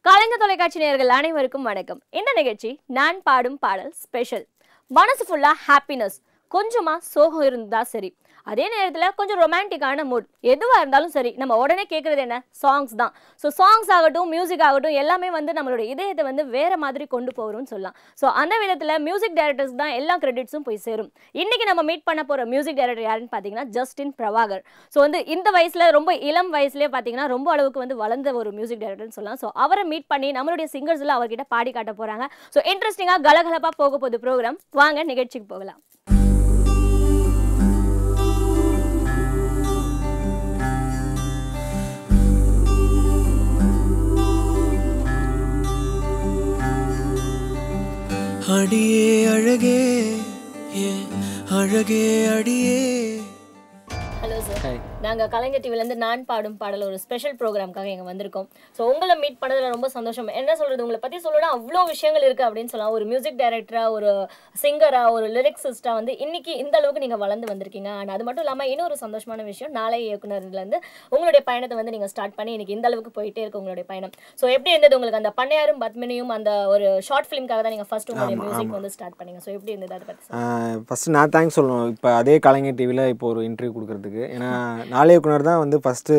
கலைஞர் தொலைக்காட்சி நேயர்கள் அனைவருக்கும் வணக்கம் இந்த நிகழ்ச்சி நான் பாடும் பாடல் ஸ்பெஷல் மனசு ஃபுல்லா ஹாப்பினஸ் கொஞ்சமா சோகம் இருந்தா சரி அதே நேரத்தில் கொஞ்சம் ரொமான்டிக்கான மூட் எதுவாக இருந்தாலும் சரி நம்ம உடனே கேட்குறது என்ன சாங்ஸ் தான் ஸோ சாங்ஸ் ஆகட்டும் மியூசிக் ஆகட்டும் எல்லாமே வந்து நம்மளோட இதயத்தை வந்து வேற மாதிரி கொண்டு போகிறோம்னு சொல்லலாம் ஸோ அந்த விதத்தில் மியூசிக் டைரக்டர்ஸ் தான் எல்லா கிரெடிட்ஸும் போய் சேரும் இன்னைக்கு நம்ம மீட் பண்ண போகிற மியூசிக் டைரக்டர் யாருன்னு பார்த்தீங்கன்னா ஜஸ்டின் பிரபாகர் ஸோ வந்து இந்த வயசில் ரொம்ப இளம் வயசுலேயே பார்த்தீங்கன்னா ரொம்ப அளவுக்கு வந்து வளர்ந்த ஒரு மியூசிக் டைரக்டர்னு சொல்லலாம் ஸோ அவரை மீட் பண்ணி நம்மளுடைய சிங்கர்ஸ்லாம் அவர்கிட்ட பாடி காட்ட போகிறாங்க ஸோ இன்ட்ரெஸ்டிங்காக கலகலப்பாக போக போகுது ப்ரோக்ராம் வாங்க நிகழ்ச்சிக்கு போகலாம் அடியே அழகே ஏ அழகே அடியே ஹலோ சார் Hi. நாங்கள் கலைஞர் டிவிலேருந்து நான் பாடும் பாடல் ஒரு ஸ்பெஷல் ப்ரோக்ராம்க்காக இங்கே வந்திருக்கோம் ஸோ உங்களை மீட் பண்ணதில் ரொம்ப சந்தோஷம் என்ன சொல்கிறது உங்களை பற்றி சொல்லணும்னா அவ்வளோ விஷயங்கள் இருக்குது அப்படின்னு சொல்லலாம் ஒரு மியூசிக் டைரக்டராக ஒரு சிங்கராக ஒரு லிரிக்ஸிஸ்டாக வந்து இன்னைக்கு இந்த அளவுக்கு நீங்கள் வளர்ந்து வந்திருக்கீங்க அண்ட் அது மட்டும் இல்லாமல் இன்னொரு சந்தோஷமான விஷயம் நாளைய இயக்குனர்லேருந்து உங்களுடைய பயணத்தை வந்து நீங்கள் ஸ்டார்ட் பண்ணி இன்னைக்கு இந்த அளவுக்கு போயிட்டே இருக்கு உங்களுடைய பயணம் ஸோ எப்படி இருந்தது உங்களுக்கு அந்த பண்ணையாரும் பத்மினியும் அந்த ஒரு ஷார்ட் ஃபிலிம்காக தான் நீங்கள் ஃபர்ஸ்ட் உங்களுடைய மியூசிக் வந்து ஸ்டார்ட் பண்ணீங்க ஸோ எப்படி இருந்தது அதை பற்றி ஃபஸ்ட்டு நான் தேங்க்ஸ் சொல்லணும் இப்போ அதே கலைஞர் டிவியில் இப்போ ஒரு இன்டர்வியூ கொடுக்கறதுக்கு ஏன்னா நாளை இயக்குனர் தான் வந்து ஃபஸ்ட்டு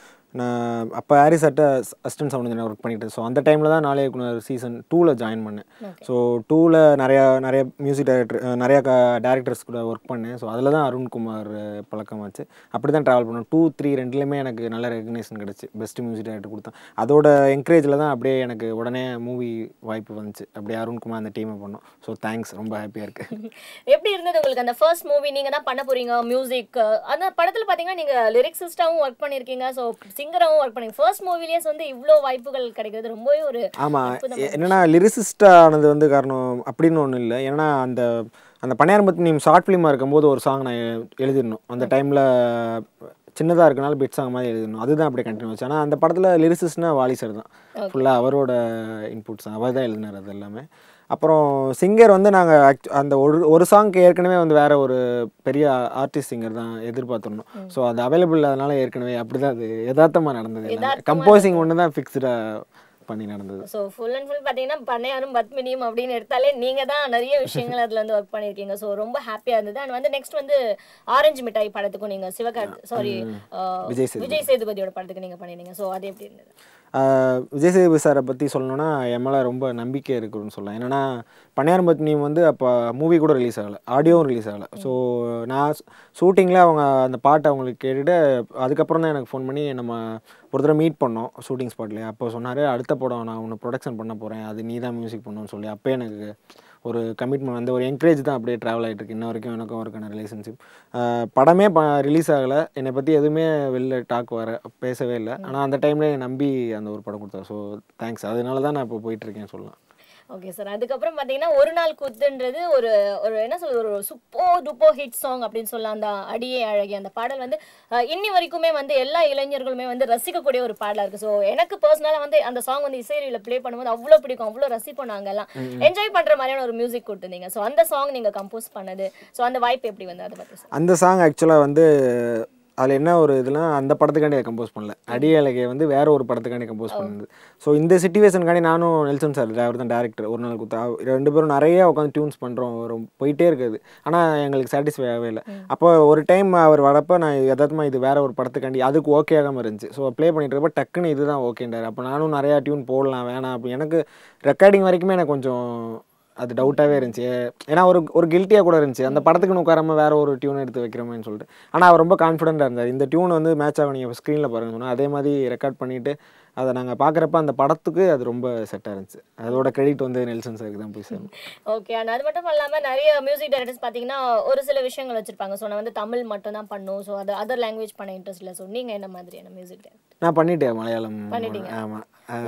நான் அப்போ ஹாரிஸ் அட்ட அசிஸ்டன்ட் சவுண்ட் இன்ஜினியர் ஒர்க் பண்ணிட்டு ஸோ அந்த டைமில் தான் நாளை இயக்குனர் சீசன் டூவில் ஜாயின் பண்ணேன் ஸோ டூவில் நிறையா நிறைய மியூசிக் டைரக்டர் நிறையா க டேரக்டர்ஸ் கூட ஒர்க் பண்ணேன் ஸோ அதில் தான் அருண்குமார் பழக்கமாச்சு அப்படி தான் ட்ராவல் பண்ணேன் டூ த்ரீ ரெண்டுலேயுமே எனக்கு நல்ல ரெகக்னேஷன் கிடச்சி பெஸ்ட் மியூசிக் டைரக்டர் கொடுத்தேன் அதோட என்கரேஜில் தான் அப்படியே எனக்கு உடனே மூவி வாய்ப்பு வந்துச்சு அப்படியே அருண்குமார் அந்த டீமை பண்ணோம் ஸோ தேங்க்ஸ் ரொம்ப ஹாப்பியாக இருக்குது எப்படி இருந்தது உங்களுக்கு அந்த ஃபர்ஸ்ட் மூவி நீங்க தான் பண்ண போறீங்க மியூசிக் அந்த படத்துல பாத்தீங்கன்னா நீங்க லிரிக்ஸிஸ்டாவும் ஒர்க் பண்ணிருக்கீங்க ஸோ சிங்கராகவும் ஒர்க் பண்ணீங்க ஃபர்ஸ்ட் மூவிலேயே வந்து இவ்வளோ வாய்ப்புகள் கிடைக்கிறது ரொம்பவே ஒரு ஆமாம் அற்புதமான என்னன்னா லிரிசிஸ்ட் ஆனது வந்து காரணம் அப்படின்னு ஒன்றும் இல்லை ஏன்னா அந்த அந்த பன்னியாரம்பத்து நீ ஷார்ட் ஃபிலிமாக இருக்கும்போது ஒரு சாங் நான் எ- எழுதிடணும் அந்த டைமில் சின்னதாக இருக்கனால பிட் சாங் மாதிரி எழுதணும் அதுதான் அப்படியே கண்டினியூ ஆச்சு ஆனால் அந்த படத்தில் லிரிசிஸ்ட்னா வாலி சார் தான் ஃபுல்லாக அவரோட இன்புட்ஸ் அவர் தான் எழுதினார் அது எல்லாமே அப்புறம் சிங்கர் வந்து நாங்கள் அந்த ஒரு ஒரு சாங்க்கு ஏற்கனவே வந்து வேற ஒரு பெரிய ஆர்டிஸ்ட் சிங்கர் தான் எதிர்பார்த்துருந்தோம் ஸோ அது அவைலபிள் அதனால ஏற்கனவே அப்படி தான் அது யதார்த்தமாக நடந்தது எல்லாமே கம்போசிங் ஒன்று தான் ஃபிக்ஸ்டாக பண்ணி நடந்தது ஸோ ஃபுல் அண்ட் ஃபுல் பார்த்தீங்கன்னா பண்ணையாரும் பத்மினியும் அப்படின்னு எடுத்தாலே நீங்க தான் நிறைய விஷயங்கள் அதுல வந்து ஒர்க் பண்ணியிருக்கீங்க ஸோ ரொம்ப ஹாப்பியா இருந்தது அண்ட் வந்து நெக்ஸ்ட் வந்து ஆரஞ்சு மிட்டாய் படத்துக்கும் நீங்க சிவகார்த் சாரி விஜய் சேதுபதி. விஜய் சேதுபதியோட படத்துக்கு நீங்க பண்ணிருந்தீங்க ஸோ அது எப்படி இருந்தது ஆஹ் விஜய் சேதுபதி சாரை பற்றி சொல்லணும்னா என் மேலே ரொம்ப நம்பிக்கை இருக்குன்னு சொல்லலாம் என்னன்னா பன்னியாரம் பத்னி வந்து அப்போ மூவி கூட ரிலீஸ் ஆகலை ஆடியோவும் ரிலீஸ் ஆகலை ஸோ நான் ஷூட்டிங்கில் அவங்க அந்த பாட்டை அவங்களுக்கு கேட்டுட்டு அதுக்கப்புறம் தான் எனக்கு ஃபோன் பண்ணி நம்ம ஒரு தடவை மீட் பண்ணோம் ஷூட்டிங் ஸ்பாட்லேயே அப்போ சொன்னார் அடுத்த படம் நான் ஒன்று ப்ரொடக்ஷன் பண்ண போகிறேன் அது நீ தான் மியூசிக் பண்ணணும்னு சொல்லி அப்போ எனக்கு ஒரு கமிட்மெண்ட் வந்து ஒரு என்கரேஜ் தான் அப்படியே ட்ராவல் ஆகிட்டு இருக்கு இன்ன வரைக்கும் எனக்கும் அவருக்கான ரிலேஷன்ஷிப் படமே ப ரிலீஸ் ஆகலை என்னை பற்றி எதுவுமே வெளில டாக் வர பேசவே இல்லை ஆனால் அந்த டைமில் நம்பி அந்த ஒரு படம் கொடுத்தாரு ஸோ தேங்க்ஸ் அதனால தான் நான் இப்போ போயிட்டுருக்கேன் சொல்லலாம் ஓகே சார் அதுக்கப்புறம் பார்த்தீங்கன்னா ஒரு நாள் குத்துன்றது ஒரு ஒரு என்ன சொல்றது ஒரு சுப்போ டுப்போ ஹிட் சாங் அப்படின்னு சொல்லலாம் அந்த அடியே அழகி அந்த பாடல் வந்து அஹ், இன்னி வரைக்குமே வந்து எல்லா இளைஞர்களுமே வந்து ரசிக்கக்கூடிய ஒரு பாடலாக இருக்குது ஸோ எனக்கு பர்சனலாக வந்து அந்த சாங் வந்து இசையில் ப்ளே பண்ணும்போது அவ்வளோ பிடிக்கும் அவ்வளோ ரசிப்போம் நாங்கெல்லாம் என்ஜாய் பண்ணுற மாதிரியான ஒரு மியூசிக் கொடுத்துருந்தீங்க ஸோ அந்த சாங் நீங்கள் கம்போஸ் பண்ணது ஸோ அந்த வாய்ப்பு எப்படி வந்து அதை பற்றி சார் அந்த சாங் ஆக்சுவலாக வந்து அதில் என்ன ஒரு இதுனா அந்த படத்துக்காண்டி கம்போஸ் பண்ணல அடியலகை வந்து வேற ஒரு படத்துக்காண்டி கம்போஸ் பண்ணது ஸோ இந்த சுச்சுவேஷனுக்காண்டி நானும் நெல்சன் சார் அவர் தான் டேரக்டர் ஒரு நாள் கொடுத்தா ரெண்டு பேரும் நிறைய உட்காந்து டியூன்ஸ் பண்ணுறோம் வரும் போயிட்டே இருக்குது ஆனால் எங்களுக்கு சாட்டிஸ்ஃபை ஆகவே இல்லை அப்போ ஒரு டைம் அவர் வரப்போ நான் யதார்த்தமாக இது வேற ஒரு படத்துக்காண்டி அதுக்கு ஓகே ஆகாமல் இருந்துச்சு ஸோ ப்ளே பண்ணிட்டு இருக்கப்போ டக்குன்னு இதுதான் ஓகேண்டார் அப்போ நானும் நிறையா டியூன் போடலாம் வேணாம் அப்போ எனக்கு ரெக்கார்டிங் வரைக்குமே எனக்கு கொஞ்சம் அது டவுட்டாகவே இருந்துச்சு ஏன்னா ஒரு ஒரு கில்ட்டியாக கூட இருந்துச்சு அந்த படத்துக்குன்னு உட்காராம வேற ஒரு டியூன் எடுத்து வைக்கிறோமேன்னு சொல்லிட்டு ஆனால் அவர் ரொம்ப கான்ஃபிடென்ட்டாக இருந்தார் இந்த டியூன் வந்து மேட்ச் ஆகும் நீங்கள் ஸ்க்ரீனில் பாருங்க சொன்னால் அதே மாதிரி ரெக்கார்ட் பண்ணிவிட்டு அதை நாங்கள் பார்க்குறப்ப அந்த படத்துக்கு அது ரொம்ப செட்டாக இருந்துச்சு அதோட கிரெடிட் வந்து நெல்சன் சாருக்கு தான் போய் சேரும் ஓகே அண்ட் அது மட்டும் இல்லாமல் நிறைய மியூசிக் டைரக்டர்ஸ் பார்த்தீங்கன்னா ஒரு சில விஷயங்கள் வச்சிருப்பாங்க ஸோ நான் வந்து தமிழ் மட்டும் தான் பண்ணும் ஸோ அது அதர் லாங்குவேஜ் பண்ண இன்ட்ரெஸ்ட் இல்லை ஸோ நீங்கள் என்ன மாதிரியான மியூசிக் டைரக்டர் நான் பண்ணிட்டேன் மலையாளம் பண்ணிட்டீங்க. ஆமாம்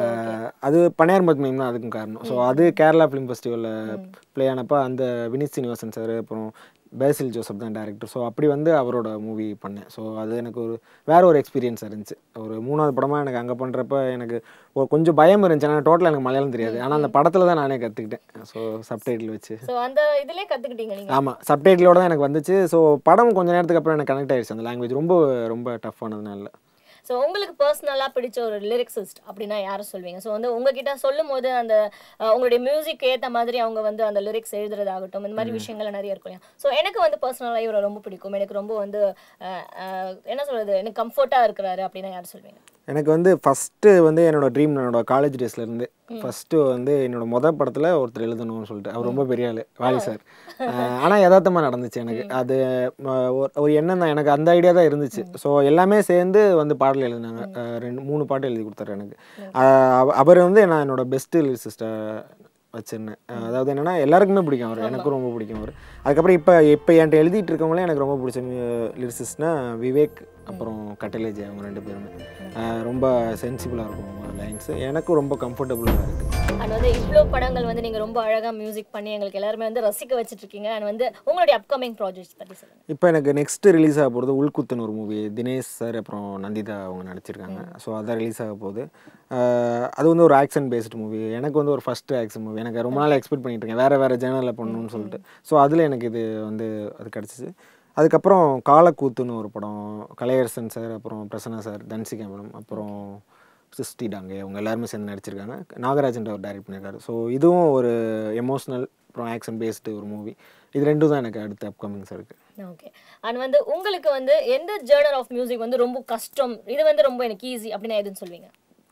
அது பனியார் மத்மீம் தான் அதுக்கும் காரணம் ஸோ அது கேரளா ஃபிலிம் ஃபெஸ்டிவலில் ப்ளே ஆனப்போ அந்த வினித் சீனிவாசன் சார் அப்புறம் பேசில் ஜோசப் தான் டேரக்டர் ஸோ அப்படி வந்து அவரோட மூவி பண்ணேன் ஸோ அது எனக்கு ஒரு வேற ஒரு எக்ஸ்பீரியன்ஸ் இருந்துச்சு ஒரு மூணாவது படமாக எனக்கு அங்கே பண்ணுறப்ப எனக்கு ஒரு கொஞ்சம் பயம் இருந்துச்சு ஆனால் டோட்டலாக எனக்கு மலையாளம் தெரியாது ஆனால் அந்த படத்தில் தான் நானே கற்றுக்கிட்டேன் ஸோ சப்டைட்டில் வச்சு ஸோ அந்த இதுலயே கத்துக்கிட்டீங்க நீங்க ஆமாம் சப்டைட்டிலோட தான் எனக்கு வந்துச்சு ஸோ படம் கொஞ்ச நேரத்துக்கு அப்புறம் எனக்கு கனெக்ட் ஆயிடுச்சு அந்த லாங்குவேஜ் ரொம்ப ரொம்ப டஃப்பானதுனால ஸோ உங்களுக்கு பர்சனலாக பிடிச்ச ஒரு லிரிக்ஸிஸ்ட் அப்படின்னா யாரை சொல்வீங்க ஸோ வந்து உங்ககிட்ட சொல்லும் போது அந்த அஹ், உங்களுடைய மியூசிக் ஏற்ற மாதிரி அவங்க வந்து அந்த லிரிக்ஸ் எழுதுறதாகட்டும் இந்த மாதிரி விஷயங்கள் நிறைய இருக்கும் இல்லையா ஸோ எனக்கு வந்து பர்சனலாக இவரை ரொம்ப பிடிக்கும் எனக்கு ரொம்ப வந்து அஹ், அஹ், என்ன சொல்றது எனக்கு கம்ஃபர்ட்டாக இருக்கிறாரு அப்படின்னா யார் சொல்வீங்க எனக்கு வந்து ஃபஸ்ட்டு வந்து என்னோட ட்ரீம் என்னோட காலேஜ் டேஸ்லேருந்து ஃபஸ்ட்டு வந்து என்னோட மொதல் படத்தில் ஒருத்தர் எழுதணும்னு சொல்லிட்டு அவர் ரொம்ப பெரிய ஆள் வாலி சார் ஆனால் யதார்த்தமாக நடந்துச்சு எனக்கு அது ம, ஒரு- ஒரு எண்ணம் தான் எனக்கு அந்த ஐடியா தான் இருந்துச்சு ஸோ எல்லாமே சேர்ந்து வந்து பாடல் எழுதினாங்க அஹ், ரெண்டு மூணு பாட்டு எழுதி கொடுத்தாரு எனக்கு அஹ், அவ- அவர் வந்து நான் என்னோட பெஸ்ட்டு லிரிசிஸ்ட்டை வச்சிருந்தேன் அஹ், அதாவது என்னன்னா எல்லாருக்குமே பிடிக்கும் அவர் எனக்கும் ரொம்ப பிடிக்கும் அவர் அதுக்கப்புறம் இப்போ இப்போ என்கிட்ட எழுதிட்டு இருக்கவங்களே எனக்கு ரொம்ப பிடிச்ச லிரிசிஸ்ட்னா விவேக் அப்புறம் கட்டலேஜி அவங்க ரெண்டு பேருமே அஹ், ரொம்ப சென்சிபிளாக இருக்கும் அவங்க லைன்ஸ் எனக்கும் ரொம்ப கம்ஃபர்டபுளாக இருக்குது அண்ட் வந்து இவ்வளோ படங்கள் வந்து நீங்க ரொம்ப அழகா மியூசிக் பண்ணி எங்களுக்கு எல்லாருமே வந்து ரசிக்க வச்சிட்டு இருக்கீங்க அண்ட் வந்து உங்களுடைய அப்கமிங் ப்ராஜெக்ட்ஸ் பத்தி சொல்லுங்க இப்போ எனக்கு நெக்ஸ்ட் ரிலீஸ் ஆக போகிறது உள்குத்துன்னு ஒரு மூவி தினேஷ் சார் அப்புறம் நந்திதா அவங்க நடிச்சிருக்காங்க ஸோ அதான் ரிலீஸ் ஆக போகுது அஹ், அது வந்து ஒரு ஆக்ஷன் பேஸ்டு மூவி எனக்கு வந்து ஒரு ஃபஸ்ட்டு ஆக்ஷன் மூவி எனக்கு ரொம்ப நாள் எக்ஸ்பெக்ட் பண்ணிட்டு இருக்கேன் வேறு வேறு ஜேனலில் பண்ணணும்னு சொல்லிட்டு ஸோ அதில் எனக்கு இது வந்து அது கிடச்சிச்சு அதுக்கப்புறம் காலக்கூத்துன்னு ஒரு படம் கலையரசன் சார் அப்புறம் பிரசன்னா சார் தன்சிகா மேடம் அப்புறம் சிஸ்டி டாங்கே அவங்க எல்லாருமே சேர்ந்து நடிச்சிருக்காங்க நாகராஜன் அவர் டைரக்ட் பண்ணியிருக்காரு ஸோ இதுவும் ஒரு எமோஷ்னல் அப்புறம் ஆக்ஷன் பேஸ்டு ஒரு மூவி இது ரெண்டும் தான் எனக்கு அடுத்த அப்கமிங்ஸ் இருக்குது ஓகே அண்ட் வந்து உங்களுக்கு வந்து எந்த ஜேர்னர் ஆஃப் மியூசிக் வந்து ரொம்ப கஷ்டம் இது வந்து ரொம்ப எனக்கு ஈஸி அப்படின்னா எதுன்னு சொல்வீங்க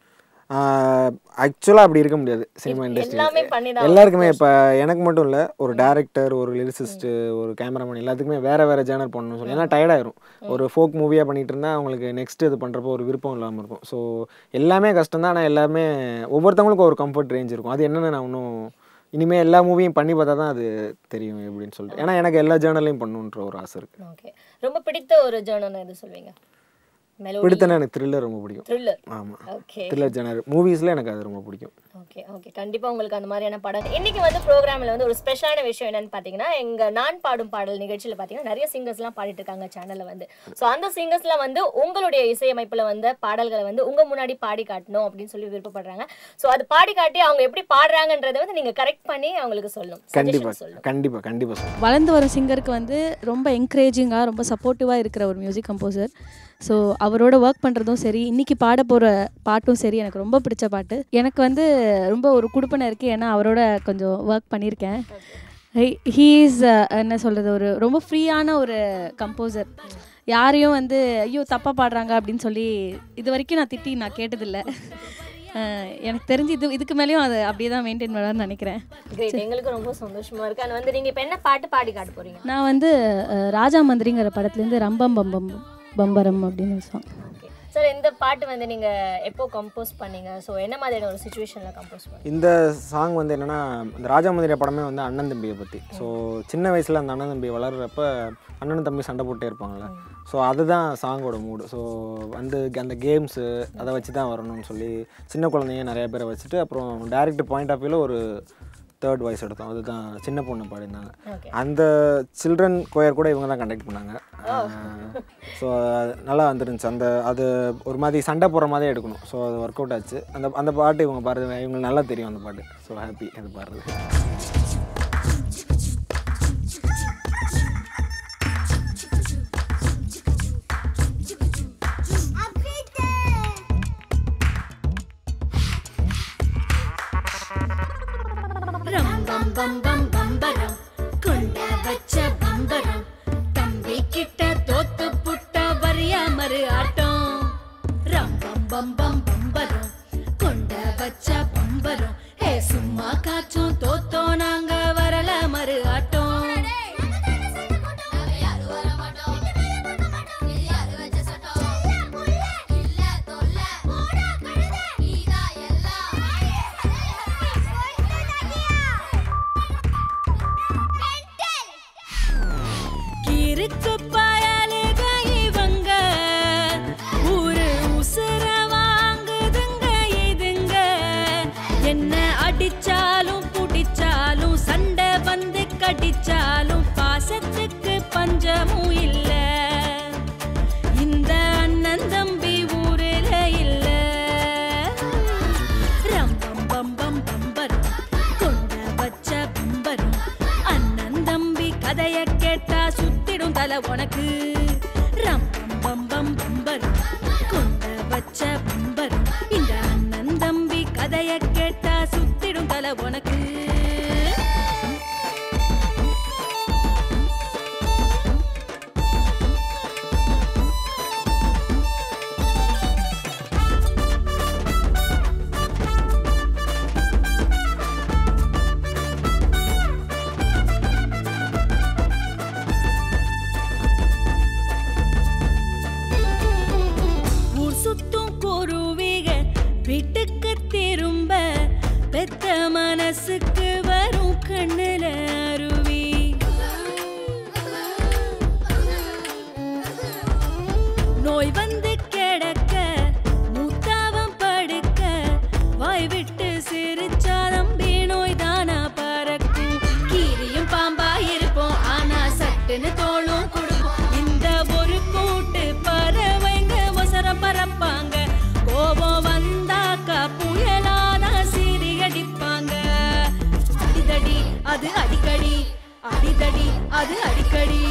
ஆக்சுவலாக அப்படி இருக்க முடியாது சினிமா எல்லாமே பண்ணி இண்டஸ்ட்ரி தான் எல்லாருக்குமே இப்போ எனக்கு மட்டும் இல்லை ஒரு டேரக்டர் ஒரு லிரிசிஸ்ட்டு ஒரு கேமராமேன் எல்லாத்துக்குமே வேறு வேறு ஜேனர் பண்ணணும்னு சொல்லி ஏன்னா டயர்டாயிரும் ஒரு ஃபோக் மூவியாக பண்ணிட்டு இருந்தால் அவங்களுக்கு நெக்ஸ்ட் இது பண்ணுறப்போ ஒரு விருப்பம் இல்லாமல் இருக்கும் ஸோ எல்லாமே கஷ்டம் தான் ஆனால் எல்லாமே ஒவ்வொருத்தவங்களுக்கும் ஒரு கம்ஃபர்ட் ரேஞ்ச் இருக்கும் அது என்னென்னு நான் இன்னும் இனிமேல் எல்லா மூவியும் பண்ணி பார்த்தா தான் அது தெரியும் எப்படின்னு சொல்லிட்டு ஏன்னா எனக்கு எல்லா ஜேர்னலையும் பண்ணணுன்ற ஒரு ஆசை இருக்குது ஓகே ரொம்ப பிடித்த ஒரு ஜேர்னர் எது சொல்வீங்க மெலோடி பிடித்தனா எனக்கு த்ரில்லர் ரொம்ப பிடிக்கும் த்ரில்லர் ஆமாம் ஓகே த்ரில்லர் ஜேனர் மூவிஸில் எனக்கு அது ரொம்ப பிடிக்கும் ஓகே ஓகே கண்டிப்பா உங்களுக்கு அந்த மாதிரியான படம் இன்னைக்கு வந்து ப்ரோக்ராம்ல வந்து ஒரு ஸ்பெஷலான விஷயம் என்னன்னு பாத்தீங்கன்னா எங்க நான் பாடும் பாடல் நிகழ்ச்சியில பாத்தீங்கன்னா நிறைய சிங்கர்ஸ்லாம் பாடிட்டு இருக்காங்க சேனல்ல வந்து சோ அந்த சிங்கர்ஸ்லாம் வந்து உங்களுடைய இசையமைப்புல வந்த பாடல்களை வந்து உங்க முன்னாடி பாடி காட்டணும் அப்படின்னு சொல்லி விருப்பப்படுறாங்க சோ அது பாடி காட்டி அவங்க எப்படி பாடுறாங்கன்றதை வந்து நீங்க கரெக்ட் பண்ணி அவங்களுக்கு சொல்லணும் கண்டிப்பாக Suggestions சொல்லணும் கண்டிப்பாக கண்டிப்பாக சொல்லுங்கள் வளர்ந்து வர சிங்கருக்கு வந்து ரொம்ப என்கரேஜிங்காக ரொம்ப சப்போர்ட்டிவாக இருக்கிற ஒரு மியூசிக் கம்போசர் ஸோ அவரோட ஒர்க் பண்ணுறதும் சரி இன்னைக்கு பாட போகிற பாட்டும் சரி எனக்கு ரொம்ப பிடிச்ச பாட்டு எனக்கு வந்து ரொம்ப ஒரு குடுப்பனை இருக்குது ஏன்னா அவரோட கொஞ்சம் ஒர்க் பண்ணியிருக்கேன் ஹீ இஸ் என்ன சொல்கிறது ஒரு ரொம்ப ஃப்ரீயான ஒரு கம்போசர் யாரையும் வந்து ஐயோ தப்பாக பாடுறாங்க அப்படின்னு சொல்லி இது வரைக்கும் நான் திட்டி நான் கேட்டதில்லை அஹ் எனக்கு தெரிஞ்சு இது இதுக்கு மேலேயும் அதை அப்படியே தான் மெயின்டைன் பண்ணலாம்னு நினைக்கிறேன் கிரேட் எங்களுக்கு ரொம்ப சந்தோஷமா இருக்கு அண்ட் வந்து நீங்க இப்ப என்ன பாட்டு பாடி காட்ட போறீங்க நான் வந்து அஹ், ராஜா மந்திரிங்கிற படத்துலேருந்து ரம்பம் பம்பம் பம்பரம் அப்படின்னு ஒரு song. ஓகே சார் இந்த பாட்டு வந்து நீங்க எப்போ கம்போஸ் பண்ணீங்க சோ என்ன மாதிரியான ஒரு சுச்சுவேஷன்ல கம்போஸ் பண்ணீங்க இந்த சாங் வந்து என்னென்னா இந்த ராஜா மந்திரியா படமே வந்து அண்ணன் தம்பியை பற்றி ஸோ சின்ன வயசில் அந்த அண்ணன் தம்பி வளர்கிறப்ப அண்ணன் தம்பி சண்டை போட்டே இருப்பாங்கள்ல ஸோ அதுதான் சாங்கோட மூடு ஸோ வந்து அந்த கேம்ஸு அதை வச்சு தான் வரணும்னு சொல்லி சின்ன குழந்தைங்க நிறைய பேரை வச்சுட்டு அப்புறம் டேரக்டர் பாயிண்ட் ஆஃப் வியூவில் ஒரு தேர்ட் வாய்ஸ் எடுத்தோம் அதுதான் சின்ன பொண்ணு பாடியிருந்தாங்க ஓகே அந்த சில்ட்ரன் கோயர் கூட இவங்க தான் கண்டக்ட் பண்ணாங்க ஸோ நல்லா வந்துருந்துச்சு அந்த அது ஒரு மாதிரி சண்டை போடுற மாதிரி எடுக்கணும் ஸோ அது ஒர்க் அவுட் ஆச்சு அந்த அந்த பாட்டு இவங்க பாடுறது இவங்களுக்கு நல்லா தெரியும் அந்த பாட்டு ஸோ ஹாப்பி அது பாடுறது ரம் பம் பம் பம் பம்பரம் கொண்ட வச்ச பம்பரம் தம்பி கிட்ட தோத்து புட்ட வரியா மறு ஆட்டம் ரம் பம் பம் பம் பம்பரம் கொண்ட வச்ச பம்பரம் ஏ சும்மா காச்சும் தோத்தோ நாங்க வரல மறு ஆட்டம் கிறுக்கு பயலுக இவங்க ஊரு உசுர வாங்குதுங்க இதுங்க என்ன அடிச்சாலும் புடிச்சாலும் சண்டை வந்து கடிச்சாலும் பாசத்துக்கு பஞ்சமும் இல்ல இந்த அண்ணன் தம்பி ஊருல இல்ல ரம் பம் பம் பம் பம்பரம் கொண்ட வச்ச பம்பரம் அண்ணன் தம்பி கதைய கேட்டா சுத்திடும் தலை உனக்கு ரம் பம் பம் பம் பம்பரம் கொண்ட சுத்திடும் தலை உனக்கு ஊர் சுத்தும் குருவிக வீட்டுக்கு திரும்ப பெத்த மனசுக்கு வரும் கண்ணுல அருவி நோய் வந்து கிடக்க மூத்தாவம் படுக்க வாய் விட்டு சிரிச்சா தம்பி நோய் தானா பறக்கும் கீரியும் பாம்பா இருப்போம் ஆனா சட்டுன்னு தோளும் கொடுக்கும் இந்த ஒரு கூட்டு பறவைங்க ஒசரம் பறப்பாங்க கோபம் வந்தாக்கா புயலானா சீறி அடிப்பாங்க அடிதடி அது அடிக்கடி அடிதடி அது அடிக்கடி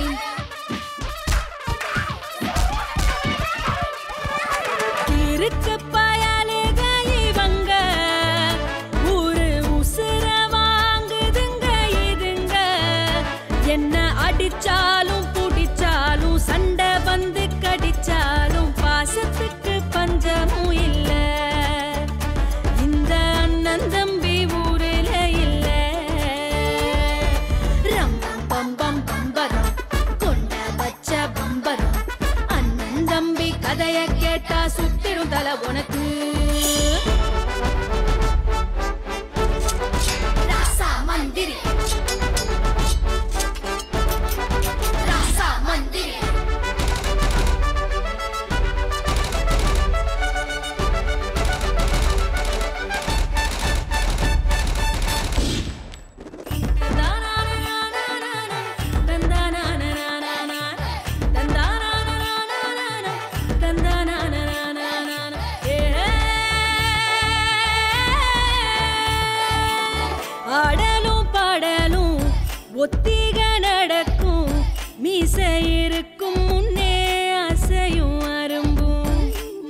இருக்கு பயலுக இவங்க ஊரு உசுர வாங்குதுங்க இதுங்க என்ன அடிச்சாலும் புடிச்சாலும் சண்டை வந்து கடிச்சாலும் பாசத்துக்கு பஞ்சமும் இல்ல இந்த அண்ணன் தம்பி ஊருல இல்ல ரம்பம் பம்பம் பம்பரம் கொண்ட வச்ச பம்பரம் அண்ணன் தம்பி கதைய கேட்டா சுத்திடும் தலை உனக்கு ராசா மந்திரி ராசா மந்திரி ஆடலும் பாடலும் ஒத்திக நடக்கும் மீசை இருக்கும் முன்னே அசையும் அரும்பும்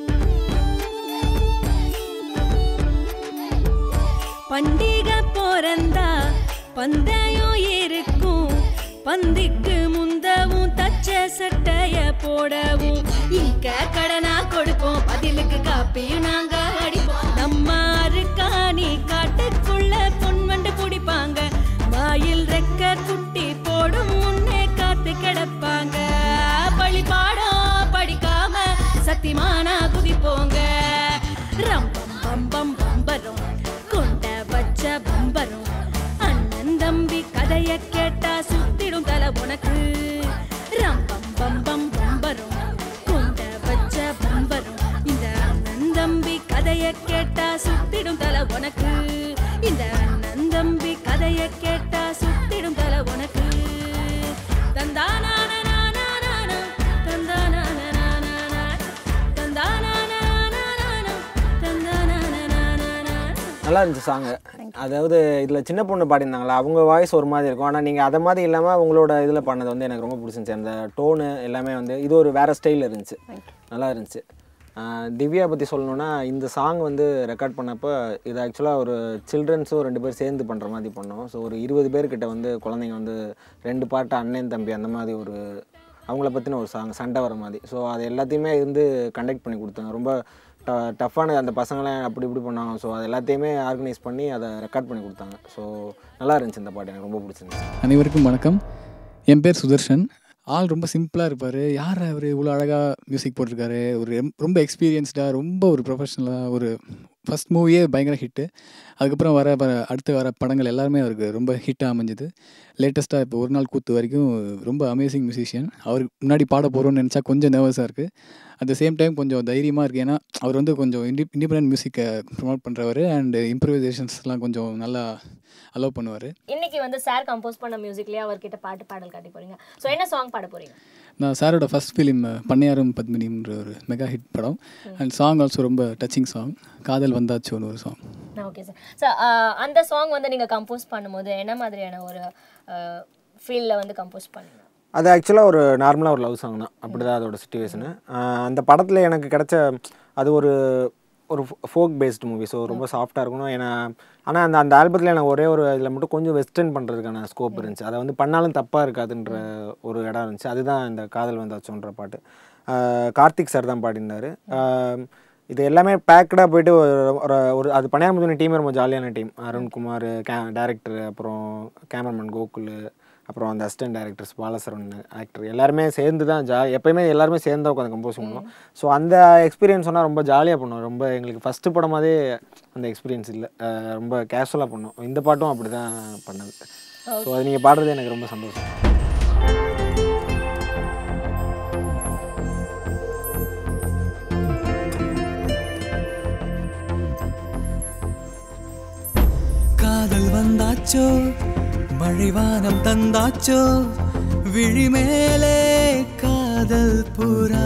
பண்டிகை பிறந்தா பந்தயம் இருக்கும் பந்திக்கு முந்தவும் தச்ச சட்டைய போடவும் இங்க கடனா கொடுப்போம் பதிலுக்கு காப்பியும் நாங்க அடிப்போம் நம்ம அருக்காணி காட்டுக்குள்ள பொன்வண்டு பிடிப்பாங்க வாயில் ரெக்க குட்டி போடும் முன்னே காத்து கிடப்பாங்க பழி பாடம் படிக்காம சத்தியமானா குதிப்போங்க ரம்பம் பம்பம் பம்பரம் கொண்ட வச்ச பம்பரம் அண்ணன் தம்பி கதைய கேட்டா சுத்திடும் தலை உனக்கு ரம்பம் பம்பம் பம்பரம் கொண்ட வச்ச பம்பரம் இந்த அண்ணன் தம்பி கதைய கேட்டா சுத்திடும் தலை உனக்கு இந்த அண்ணன் தம்பி கதைய கேட்டா சுத்திடும் தலை உனக்கு தந்தானா தந்தானா நல்லா இருந்துச்சு சாங்கு அதாவது இதில் சின்ன பொண்ணு பாடியிருந்தாங்களா அவங்க வாய்ஸ் ஒரு மாதிரி இருக்கும் ஆனால் நீங்கள் அதை மாதிரி இல்லாமல் உங்களோட இதில் பண்ணது வந்து எனக்கு ரொம்ப பிடிச்சிருந்துச்சு அந்த டோனு எல்லாமே வந்து இது ஒரு வேறு ஸ்டைலில் இருந்துச்சு நல்லா இருந்துச்சு ஆஹ் திவ்யா பற்றி சொல்லணுன்னா இந்த சாங் வந்து ரெக்கார்ட் பண்ணப்போ இது ஆக்சுவலாக ஒரு சில்ட்ரன்ஸும் ரெண்டு பேர் சேர்ந்து பண்ணுற மாதிரி பண்ணோம் ஸோ ஒரு இருபது பேர்கிட்ட வந்து குழந்தைங்க வந்து ரெண்டு பாட்டு அண்ணன் தம்பி அந்த மாதிரி ஒரு அவங்கள பற்றின ஒரு சாங் சண்டை வர மாதிரி ஸோ அது எல்லாத்தையுமே இருந்து கண்டக்ட் பண்ணி கொடுத்தாங்க ரொம்ப ட டஃப்பான அந்த பசங்களாம் அப்படி இப்படி பண்ணாங்க ஸோ அது எல்லாத்தையுமே ஆர்கனைஸ் பண்ணி அதை ரெக்கார்ட் பண்ணி கொடுத்தாங்க ஸோ நல்லா இருந்துச்சு இந்த பாட்டு எனக்கு ரொம்ப பிடிச்சிருந்துச்சு அனைவருக்கும் வணக்கம் என் பேர் சுதர்ஷன் ஆள் ரொம்ப சிம்பிளாக இருப்பார் யார் அவர் இவ்வளோ அழகாக மியூசிக் போட்டிருக்காரு ஒரு எம்- ரொம்ப எக்ஸ்பீரியன்ஸ்டாக ரொம்ப ஒரு ப்ரொஃபஷ்னலாக ஒரு ஃபஸ்ட் மூவியே பயங்கர ஹிட்டு அதுக்கப்புறம் வர வர அடுத்து வர படங்கள் எல்லாருமே அவருக்கு ரொம்ப ஹிட்டாக அமைஞ்சுது லேட்டஸ்ட்டாக இப்போ ஒரு நாள் கூத்து வரைக்கும் ரொம்ப அமேசிங் மியூசிஷியன் அவருக்கு முன்னாடி பாட போகிறோம்னு நினச்சா கொஞ்சம் நர்வஸாக இருக்குது அட் த சேம் டைம் கொஞ்சம் தைரியமாக இருக்குது ஏன்னா அவர் வந்து கொஞ்சம் இண்டி இண்டிபெண்ட் மியூசிக்கை ப்ரொமோட் பண்ணுறவர் அண்ட் இம்ப்ரூவைசேஷன்ஸ்லாம் கொஞ்சம் நல்லா அலோவ் பண்ணுவார் இன்னைக்கு வந்து சார் கம்போஸ் பண்ண மியூசிக்லயே அவர்கிட்ட பாட்டு பாடல் காட்டி போறீங்க ஸோ என்ன சாங் பாட போறீங்க நான் சாரோட ஃபர்ஸ்ட் ஃபிலிம் பண்ணையாரும் பத்மினின்ற ஒரு மெகா ஹிட் படம் அண்ட் சாங் ஆல்சோ ரொம்ப டச்சிங் சாங் காதல் வந்தாச்சோன்னு ஒரு சாங் ஓகே சார் சார் அந்த சாங் வந்து நீங்க கம்போஸ் பண்ணும்போது என்ன மாதிரியான ஒரு ஃபீல்டில் வந்து கம்போஸ் பண்ணுங்க அது ஆக்சுவலாக ஒரு நார்மலாக ஒரு லவ் சாங் தான் அப்படி தான் அதோட சுச்சுவேஷனு அந்த படத்தில் எனக்கு கிடைச்ச அது ஒரு ஒரு ஃபோக் பேஸ்ட் மூவி ஸோ ரொம்ப சாஃப்டாக இருக்கணும் ஏன்னா ஆனால் அந்த அந்த ஆல்பத்தில் எனக்கு ஒரே ஒரு இதில் மட்டும் கொஞ்சம் வெஸ்டர்ன் பண்ணுறதுக்கான ஸ்கோப் இருந்துச்சு அதை வந்து பண்ணாலும் தப்பாக இருக்காதுன்ற ஒரு இடம் இருந்துச்சு அதுதான் இந்த காதல் வந்தாச்சோன்ற பாட்டு ஆஹ் கார்த்திக் சார் தான் பாடியிருந்தார் இது எல்லாமே பேக்கடாக போயிட்டு ஒரு- ஒரு ஒரு அது பணியாமதுன டீமே ரொம்ப ஜாலியான டீம் அருண்குமார் கே டேரக்டர் அப்புறம் கேமராமேன் கோகுல் அப்புறம் அந்த அசிஸ்டன்ட் டேரக்டர்ஸ் பாலசரவன் ஆக்டர் எல்லாருமே சேர்ந்து தான் ஜா எப்பயுமே எல்லாருமே சேர்ந்து தான் உட்காந்து கம்போஸ் பண்ணுவோம் ஸோ அந்த எக்ஸ்பீரியன்ஸ் சொன்னால் ரொம்ப ஜாலியாக பண்ணுவோம் ரொம்ப எங்களுக்கு ஃபஸ்ட்டு படமாதே அந்த எக்ஸ்பீரியன்ஸ் இல்லை அஹ் ரொம்ப கேஷுவலாக பண்ணோம் இந்த பாட்டும் அப்படி தான் பண்ணது ஸோ அது நீங்கள் பாடுறது எனக்கு ரொம்ப சந்தோஷம் காதல் வந்தாச்சோ மழைவானம் தந்தாச்சோ விழிமேலே காதல் புறா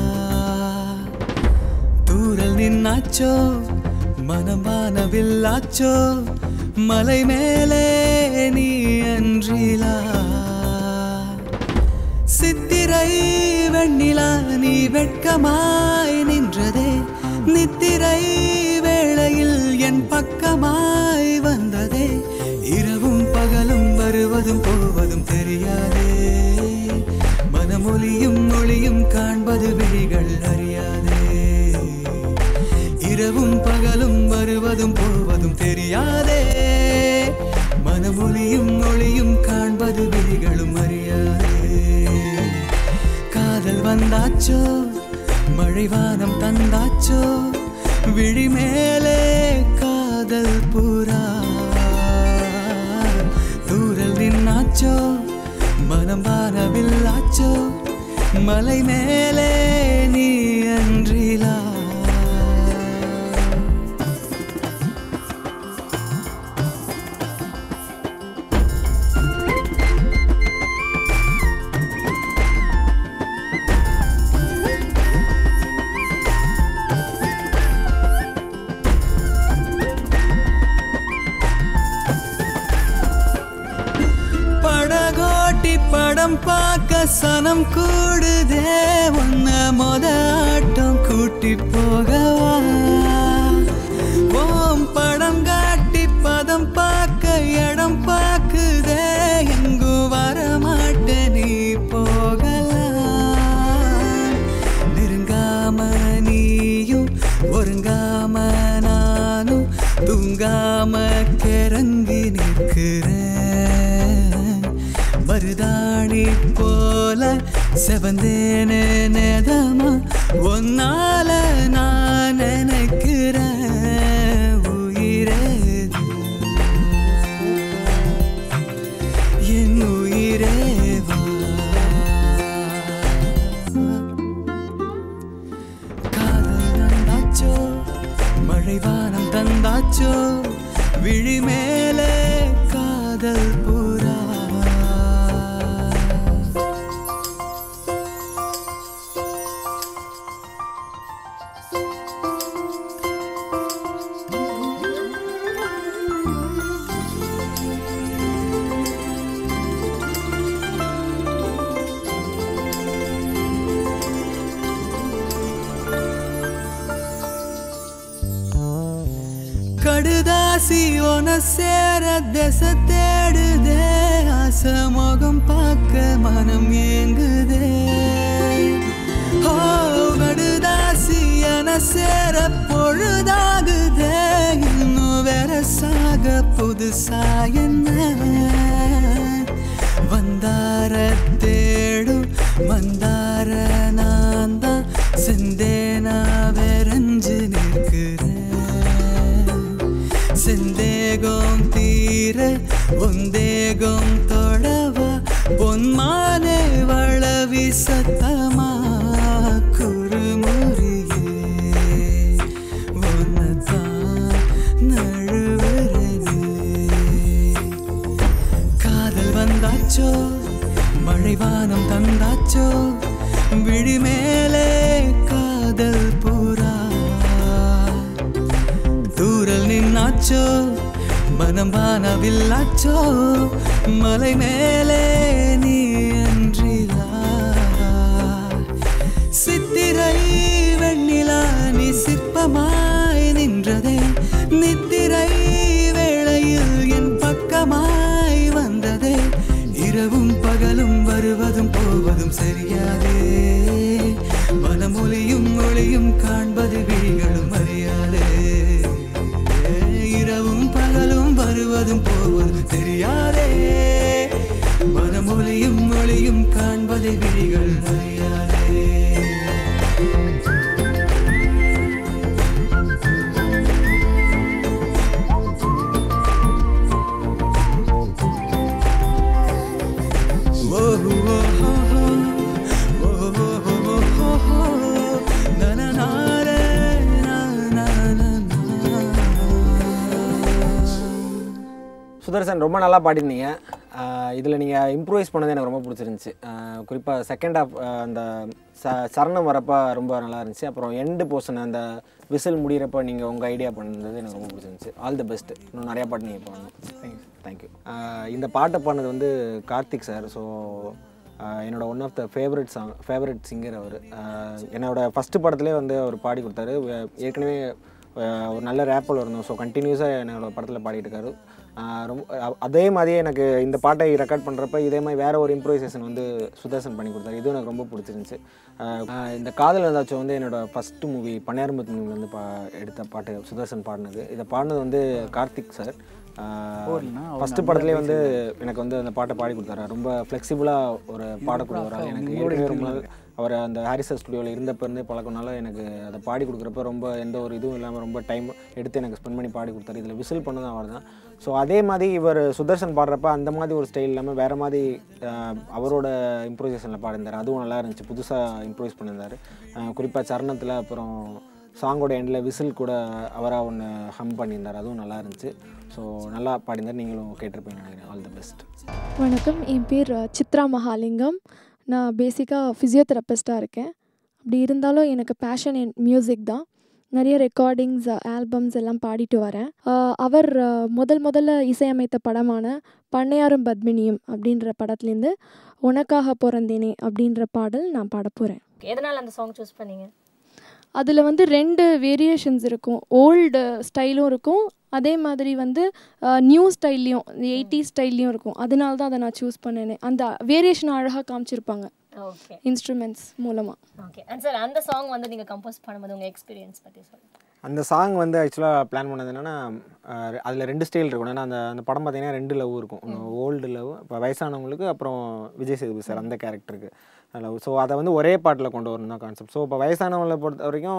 தூரல் நின்னாச்சோ மனம் வானவில்லாச்சோ மலை மேலே நீ அன்றிலா சித்திரை வெண்ணிலா நீ வெட்கமாய் நின்றதே நித்திரை வேளையில் என் பக்கமாய் வந்ததே இரவும் பகலும் வருவதும் போவதும் தெரியாதே மனமொழியும் மொழியும் காண்பது விழிகள் அறியாதே இரவும் பகலும் வருவதும் போவதும் தெரியாதே மனமொழியும் மொழியும் காண்பது விழிகளும் அறியாதே காதல் வந்தாச்சோ மழைவானம் தந்தாச்சோ விழி மேலே காதல் புறா தூரல் நின்னாச்சோ மனம் வானவில்லாச்சோ மலை மேலே நீ அன்றிலா படகோட்டி படம் பார்க்க சனம் கூடுதே உன்ன மொத ஆட்டம் கூட்டி போகவா ஓம் படம் காட்டி பதம் பார்க்க இடம் பார்க்குதே எங்கும் வரமாட்ட நீ போகலாம் நெருங்காம நீயும் ஒருங்காம நானும் தூங்காம கிறங்கி நிற்கிறேன் மருதாணி போல செவந்தேனே நேதமா ஒன்னால நான் நினைக்கிறேன் உயிரே என் உயிரே வா காதல் வந்தாச்சோ மழைவானம் தந்தாச்சோ விழி மேலே காதல் புறா கடுதாசி உன சேர திசை தேடுதே ஆசை முகம் பார்க்க மனம் ஏங்குதே ஓ கடுதாசி என சேர பொழுதாகுதே இன்னும் வேற சாக புதுசா என்ன வந்தார தேடும் மந்தார நான் தான் செந்தேனா வெறஞ்சு நிற்கிறேன் செந்தேகம் தீர ஒந்தேகம் தொடவா பொன்மானே வளவி சத்தமா குறுமுறியே உன்னதான் நழுவுறனே காதல் வந்தாச்சோ மழைவானம் தந்தாச்சோ விழி மேலே காதல் புறா தூரல் நின்னாச்சோ மனம் வானவில்லாச்சோ மலை மேலே நீ அன்றிலா சித்திரை வெண்ணிலா நீ சிற்பமாய் வருவதும் சரியாதே மனமொழியும் மொழியும் காண்பது விழிகளும் அறியாதே இரவும் பகலும் வருவதும் போவதும் தெரியாதே மனமொழியும் மொழியும் காண்பது விழிகள் அறியாதே சுதர்சன் ரொம்ப நல்லா பாடிருந்தீங்க இதில் நீங்கள் இம்ப்ரூவைஸ் பண்ணது எனக்கு ரொம்ப பிடிச்சிருந்துச்சி குறிப்பாக செகண்ட் ஹாஃப் அந்த ச சரணம் வரப்போ ரொம்ப நல்லா இருந்துச்சு அப்புறம் எண்டு போர்ஷன் அந்த விசில் முடிகிறப்ப நீங்கள் உங்கள் ஐடியா பண்ணது எனக்கு ரொம்ப பிடிச்சிருந்துச்சு ஆல் தி பெஸ்ட் இன்னும் நிறையா பாட்டு நீங்கள் பாடணும் தேங்க்யூ தேங்க்யூ இந்த பாட்டை பாடினது வந்து கார்த்திக் சார் ஸோ என்னோட one of the favourite song favourite singer அவர் என்னோட ஃபஸ்ட்டு படத்துலேயே வந்து அவர் பாடி கொடுத்தாரு அஹ் ஏற்கனவே அஹ் ஒரு நல்ல ரேப்பில் இருந்தோம் ஸோ கண்டினியூஸாக என்னோட படத்தில் பாடிட்டு இருக்காரு அஹ் ரொம்ப அ- அதே மாதிரியே எனக்கு இந்த பாட்டை ரெக்கார்ட் பண்ணுறப்ப இதே மாதிரி வேற ஒரு இம்ப்ரூவைசேஷன் வந்து சுதர்சன் பண்ணி கொடுத்தாரு இதுவும் எனக்கு ரொம்ப பிடிச்சிருந்துச்சு அஹ் அஹ் இந்த காதல் வந்தாச்சும் வந்து என்னோட ஃபஸ்ட்டு மூவி பன்னியாரம்பத்து மூவிலேருந்து பா எடுத்த பாட்டு சுதர்சன் பாடினது இதை பாடினது வந்து கார்த்திக் சார் ஃபஸ்ட்டு படத்துலேயே வந்து எனக்கு வந்து அந்த பாட்டை பாடி கொடுத்தாரு ரொம்ப ஃப்ளெக்சிபிளாக ஒரு பாடக்கூடிய ஒரு ஆள் எனக்கு ஏற்கனவே ரொம்ப நாள் அவர் அந்த ஹாரிசர் ஸ்டுடியோவில் இருந்தப்ப இருந்தே பழக்கனால எனக்கு அதை பாடி கொடுக்குறப்ப ரொம்ப எந்த ஒரு இதுவும் இல்லாமல் ரொம்ப டைம் எடுத்து எனக்கு ஸ்பெண்ட் பண்ணி பாடி கொடுத்தாரு இதில் விசில் பண்ணதும் அவர் தான் ஸோ அதே மாதிரி இவர் சுதர்சன் பாடுறப்ப அந்த மாதிரி ஒரு ஸ்டைல் இல்லாமல் வேறு மாதிரி அஹ், அவரோட இம்ப்ரோவைசேஷனில் பாடியிருந்தார் அதுவும் நல்லா இருந்துச்சு புதுசாக இம்ப்ரோவைஸ் பண்ணியிருந்தார் குறிப்பாக சரணத்தில் அப்புறம் சாங்கோட எண்டில் விசில் கூட அவராக ஒன்று ஹம் பண்ணியிருந்தார் அதுவும் நல்லா இருந்துச்சு ஸோ நல்லா பாடியிருந்தார் நீங்களும் கேட்டிருப்பீங்க நினைக்கிறேன் ஆல் தி பெஸ்ட் வணக்கம் என் பேர் அஹ், சித்ரா மகாலிங்கம் நான் பேசிக்காக ஃபிசியோதெரபிஸ்ட்டாக இருக்கேன் அப்படி இருந்தாலும் எனக்கு பேஷன் என் மியூசிக் தான் நிறைய ரெக்கார்டிங்ஸ் ஆல்பம்ஸ் எல்லாம் பாடிட்டு வரேன் அஹ், அவர் அஹ், முதல் முதல்ல இசையமைத்த படமான பண்ணையாரும் பத்மினியும் அப்படின்ற படத்துலேருந்து உனக்காக பிறந்தேனே அப்படின்ற பாடல் நான் பாட போகிறேன் எதனால் அந்த சாங் சூஸ் பண்ணீங்க அதில் வந்து ரெண்டு வேரியேஷன்ஸ் இருக்கும் ஓல்டு ஸ்டைலும் இருக்கும் அதே மாதிரி வந்து நியூ ஸ்டைல்லையும் எயிட்டி ஸ்டைல்லையும் இருக்கும் அதனால தான் அதை நான் சூஸ் பண்ணேனே அந்த வேரியேஷன் அழகாக காமிச்சிருப்பாங்க ஓகே இன்ஸ்ட்ருமெண்ட்ஸ் மூலமாக ஓகே அண்ட் சார் அந்த சாங் வந்து நீங்கள் கம்போஸ் பண்ணும்போது உங்கள் எக்ஸ்பீரியன்ஸ் பற்றி சொல்லுங்கள் அந்த சாங் வந்து ஆக்சுவலாக பிளான் பண்ணது என்னென்னா அதில் ரெண்டு ஸ்டைல் இருக்கும் ஏன்னா அந்த அந்த படம் பார்த்தீங்கன்னா ரெண்டு லவ் இருக்கும் ஒன்று ஓல்டு லவ் இப்போ வயசானவங்களுக்கு அப்புறம் விஜய் சேதுபதி சார் அந்த கேரக்டருக்கு லவ் ஸோ அதை வந்து ஒரே பாட்டில் கொண்டு வரணும் தான் கான்செப்ட் ஸோ இப்போ வயசானவங்களை பொறுத்த வரைக்கும்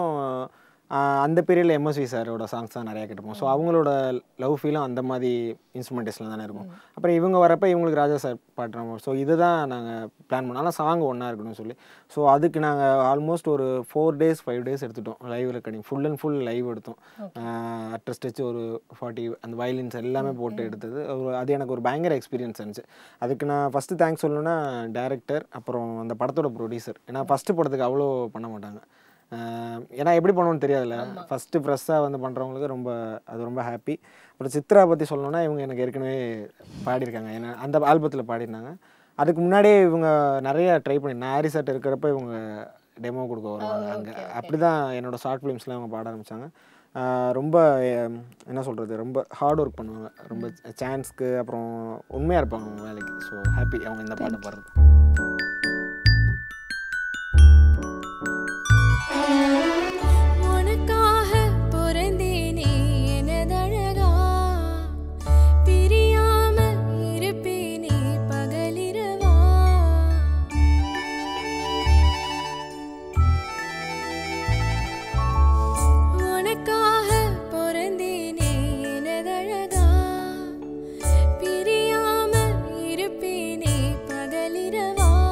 ஆஹ் அந்த பீரியடில் எம்எஸ்வி சாரோட சாங்ஸ் தான் நிறையா கேட்டுப்போம் ஸோ அவங்களோட லவ் ஃபீலும் அந்த மாதிரி இன்ஸ்ட்ருமெண்டேஷனில் தானே இருக்கும் அப்புறம் இவங்க வரப்போ இவங்களுக்கு ராஜா சார் பாடுறோம் ஸோ இதுதான் நாங்கள் பிளான் பண்ணோம் ஆனால் சாங் ஒன்றா இருக்கணும்னு சொல்லி ஸோ அதுக்கு நாங்கள் ஆல்மோஸ்ட் ஒரு ஃபோர் டேஸ் ஃபைவ் டேஸ் எடுத்துட்டோம் live recording full and full live எடுத்தோம் அட்ர ஸ்டெச் ஒரு ஃபார்ட்டி அந்த வயலின்ஸ் எல்லாமே போட்டு எடுத்தது ஒரு அது எனக்கு ஒரு பயங்கர எக்ஸ்பீரியன்ஸ் இருந்துச்சு அதுக்கு நான் ஃபஸ்ட்டு தேங்க்ஸ் சொல்லணும்னா டேரக்டர் அப்புறம் அந்த படத்தோட ப்ரொடியூசர் ஏன்னா ஃபஸ்ட்டு படத்துக்கு அவ்வளோ பண்ண மாட்டாங்க ஆஹ் ஏன்னா எப்படி பண்ணுவோன்னு தெரியாதுல்ல ஃபஸ்ட்டு ஃப்ரெஷ்ஷாக வந்து பண்ணுறவங்களுக்கு ரொம்ப அது ரொம்ப ஹாப்பி அப்புறம் சித்ரா பற்றி சொல்லணும்னா இவங்க எனக்கு ஏற்கனவே பாடியிருக்காங்க ஏன்னா அந்த ஆல்பத்தில் பாடியிருந்தாங்க அதுக்கு முன்னாடியே இவங்க நிறைய ட்ரை பண்ணி நான் ஹாரி சார்ட் இருக்கிறப்ப இவங்க டெமோ கொடுக்க வருவாங்க அங்கே அப்படி தான் என்னோடய ஷார்ட் ஃபிலிம்ஸ்லாம் அவங்க பாட ஆரம்பித்தாங்க ரொம்ப அஹ், என்ன சொல்கிறது ரொம்ப ஹார்ட் ஒர்க் பண்ணுவாங்க ரொம்ப சான்ஸ்க்கு அப்புறம் உண்மையாக இருப்பாங்க அவங்க வேலைக்கு ஸோ ஹாப்பி அவங்க இந்த பாட்டை பாடுறது உனக்காக பிறந்தேனே எனதழகா பிரியாம இருப்பேனே பகலிரவா உனக்காக பிறந்தேனே எனதழகா பிரியாம இருப்பேனே பகலிரவா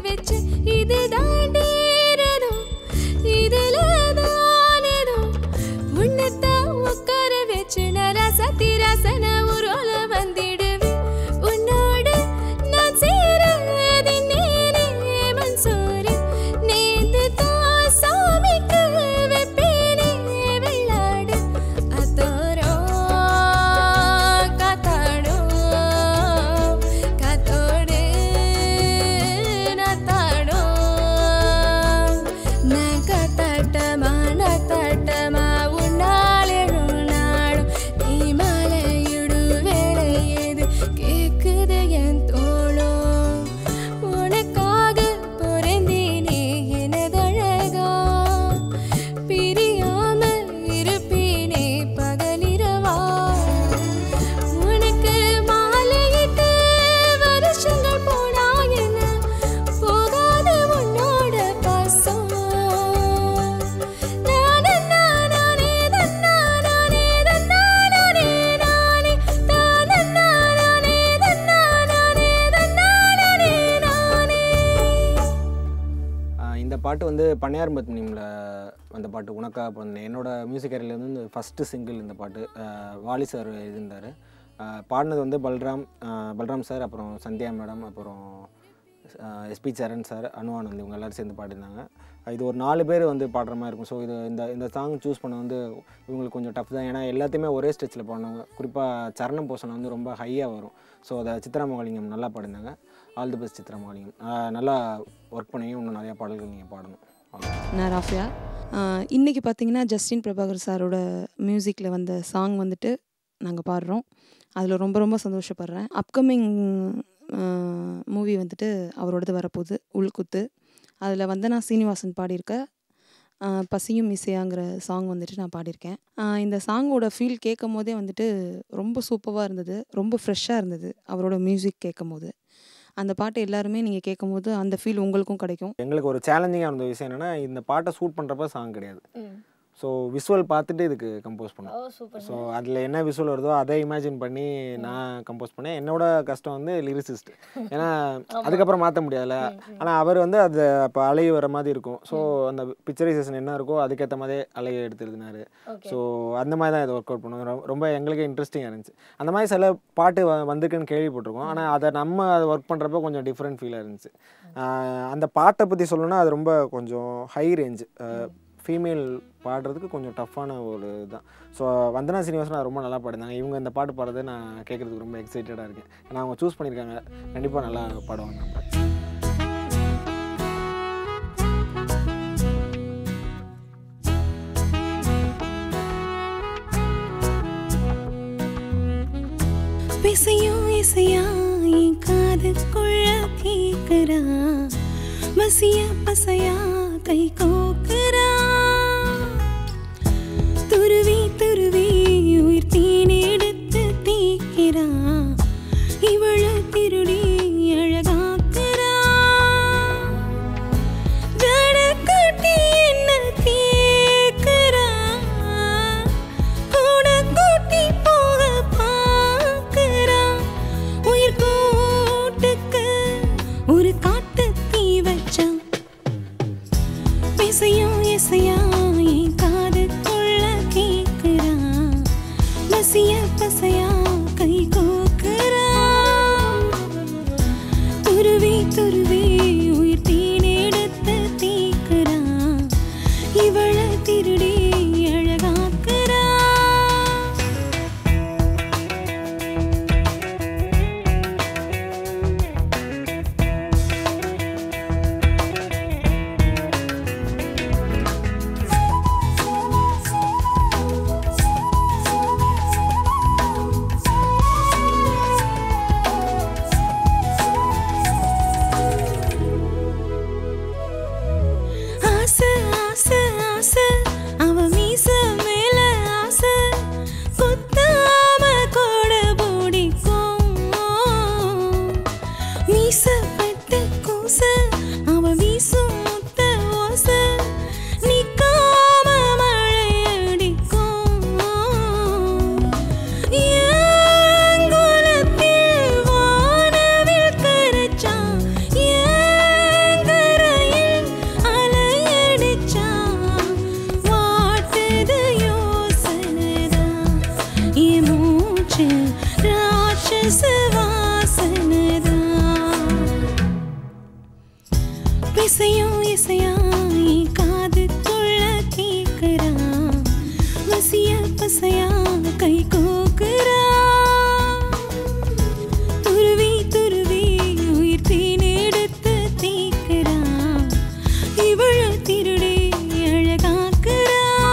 வச்சு இது தாண்டேறதும் இதுல தானேதும் உன்னைத்தான் உட்கார வச்சு நான் ரசத்தி ரசன உரோல வந்திடுவேன் உன்னோடு நான் சேராத நேரே மன்சூரி நேத்து தான் சாமிக்கு வைப்பேனே வெள்ளாடு அதோரோ காத்தாடோ காத்தோடு நாத்தாடோ நான் காத்தாட்டமா நாத்தாட்டமா உன்னாலும் நீ மலையிடு வேலை ஏது கேக்குது என் தோளோ உனக்காக பொருந்தினே எனதழகா பிரியாம இருப்பேனே பகலிரவா உனக்கு மாலையிட்டு வருஷங்கள் போனா என்ன போகாத உன்னோட பாசம் நானே நானே தன்னா நானே தன்னா நானே நானே தானே நானே தன்னா நானே தன்னா நானே நானே ஆஹ் இந்த பாட்டு வந்து பண்ணையார் பத்மினியில் வந்த பாட்டு உனக்காக பண்ணேன் என்னோட மியூசிக் கேரியர்லேருந்து இந்த ஃபஸ்ட்டு சிங்கிள் இந்த பாட்டு ஆஹ் வாலி சார் எழுதியிருந்தார் பாடினது வந்து பல்ராம் ஆஹ் பல்ராம் சார் அப்புறம் சந்தியா மேடம் அப்புறம் எஸ்பி சரண் சார் அனுவானந்த் இவங்க எல்லாரும் சேர்ந்து பாடியிருந்தாங்க இது ஒரு நாலு பேர் வந்து பாடுற மாதிரி இருக்கும் ஸோ இது இந்த இந்த சாங் சூஸ் பண்ண வந்து இவங்களுக்கு கொஞ்சம் டஃப் தான் ஏன்னா எல்லாத்தையுமே ஒரே ஸ்டெச்சில் பாடினாங்க குறிப்பாக சரணம் போசனம் வந்து ரொம்ப ஹையாக வரும் ஸோ அதை சித்ரா மகாலிங்கம் நல்லா பாடினாங்க all the best Chitra Mahalingam ஆஹ் நல்லா ஒர்க் பண்ணி இன்னும் நிறையா பாடல்கள் நீங்கள் பாடணும் அவ்வளவுதான். நான் ராஃபியா ஆஹ் இன்னைக்கு பார்த்தீங்கன்னா ஜஸ்டின் பிரபாகர் சாரோட மியூசிக்கில் வந்த சாங் வந்துட்டு நாங்கள் பாடுறோம் அதில் ரொம்ப ரொம்ப சந்தோஷப்படுறேன் அப்கமிங் மூவி வந்துட்டு அவரோடது வரப்போகுது உள்குத்து அதில் வந்தனா சீனிவாசன் பாடியிருக்க ஆஹ் பசியும் இசையாங்கிற சாங் வந்துட்டு நான் பாடியிருக்கேன் ஆஹ் இந்த சாங்கோட ஃபீல் கேட்கும் போதே வந்துட்டு ரொம்ப சூப்பராக இருந்தது ரொம்ப ஃப்ரெஷ்ஷாக இருந்தது அவரோட மியூசிக் கேட்கும் போது அந்த பாட்டு எல்லாருமே நீங்கள் கேட்கும் போது அந்த ஃபீல் உங்களுக்கும் கிடைக்கும் எங்களுக்கு ஒரு சேலஞ்சிங்காக இருந்த விஷயம் என்னென்னா இந்த பாட்டை ஷூட் பண்ணுறப்ப சாங் கிடையாது ஸோ விஷுவல் பார்த்துட்டு இதுக்கு கம்போஸ் பண்ணோம் ஓ சூப்பர் ஸோ அதில் என்ன விஷுவல் வருதோ அதை இமேஜின் பண்ணி நான் கம்போஸ் பண்ணேன் என்னோட கஷ்டம் வந்து லிரிசிஸ்ட் ஏன்னா அதுக்கப்புறம் மாற்ற முடியாதுல்ல ஆனால் அவர் வந்து அது அப்போ அலை வர மாதிரி இருக்கும் ஸோ அந்த பிக்சரைசேஷன் என்ன இருக்கோ அதுக்கேற்ற மாதிரி அலையை எடுத்து எழுதினாரு ஓகே ஸோ அந்த மாதிரி தான் இதை ஒர்க் அவுட் பண்ணுவோம் ரொம்ப- ரொம்ப எங்களுக்கு இன்ட்ரெஸ்டிங்காக இருந்துச்சு அந்த மாதிரி சில பாட்டு வ- வந்திருக்குன்னு கேள்விப்பட்டிருக்கோம் ஆனால் அதை நம்ம அதை ஒர்க் பண்ணுறப்ப கொஞ்சம் டிஃப்ரெண்ட் ஃபீலாக இருந்துச்சு ஆஹ் அந்த பாட்டை பற்றி சொல்லணும்னா அது ரொம்ப கொஞ்சம் ஹை ரேஞ்ச் ஃபீமேல் பாடுறதுக்கு கொஞ்சம் டஃப்பான ஒரு இதுதான் ஸோ வந்தனா சீனிவாசன் ரொம்ப நல்லா பாடினாங்க இவங்க இந்த பாட்டு பாடுறது நான் கேட்குறதுக்கு ரொம்ப எக்ஸைட்டடாக இருக்கேன் ஏன்னா அவங்க சூஸ் பண்ணியிருக்காங்க கண்டிப்பாக நல்லா பாடுவாங்க நம்ம பிசையும் இசையா என் காதுக்குள்ள கேக்குறா மசிய பசையா கை கோக்குறா துருவி துருவி உயிர் தீனெடுத்து தீக்கிறா இவள திருடி அழகாக்குறா ஜட கட்டி என்ன கேக்குறா கூட கூட்டி போக பார்க்கிறா உயிர் கூட்டுக்கு ஒரு காட்டு தீ வச்சான் பிசையும் பிசையும் இசையாய் காதுக்குள்ள கேக்குறான் வசிய பசையா கை கோக்குறான் துருவி துருவி உயிர் தீனெடுத்து தீக்குறான் இவழ திருடி அழகாக்குறான்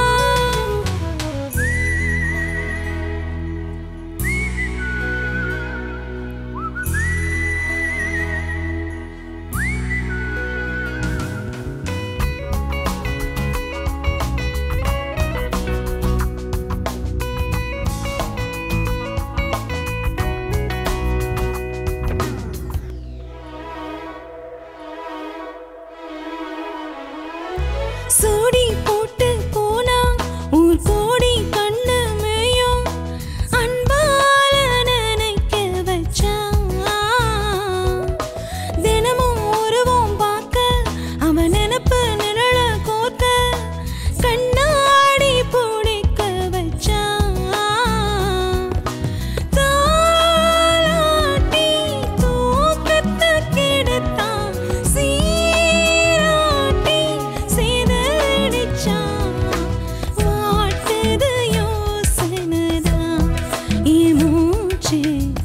சூடி போட்டு போனா ஊர் கோடி கண்ணு மேயும் அன்பால நினைக்க வச்சான் தினமும் உருவம் பார்க்க அவன் நினப்பு நிழல கோர்க்க கண்ணாடி பிடிக்க வச்சான் தாலாட்டி தூக்கத்தை கெடுத்தான் சீராட்டி சேதடிச்சான் வாட்டுது யோசனைதான் என் மூச்சு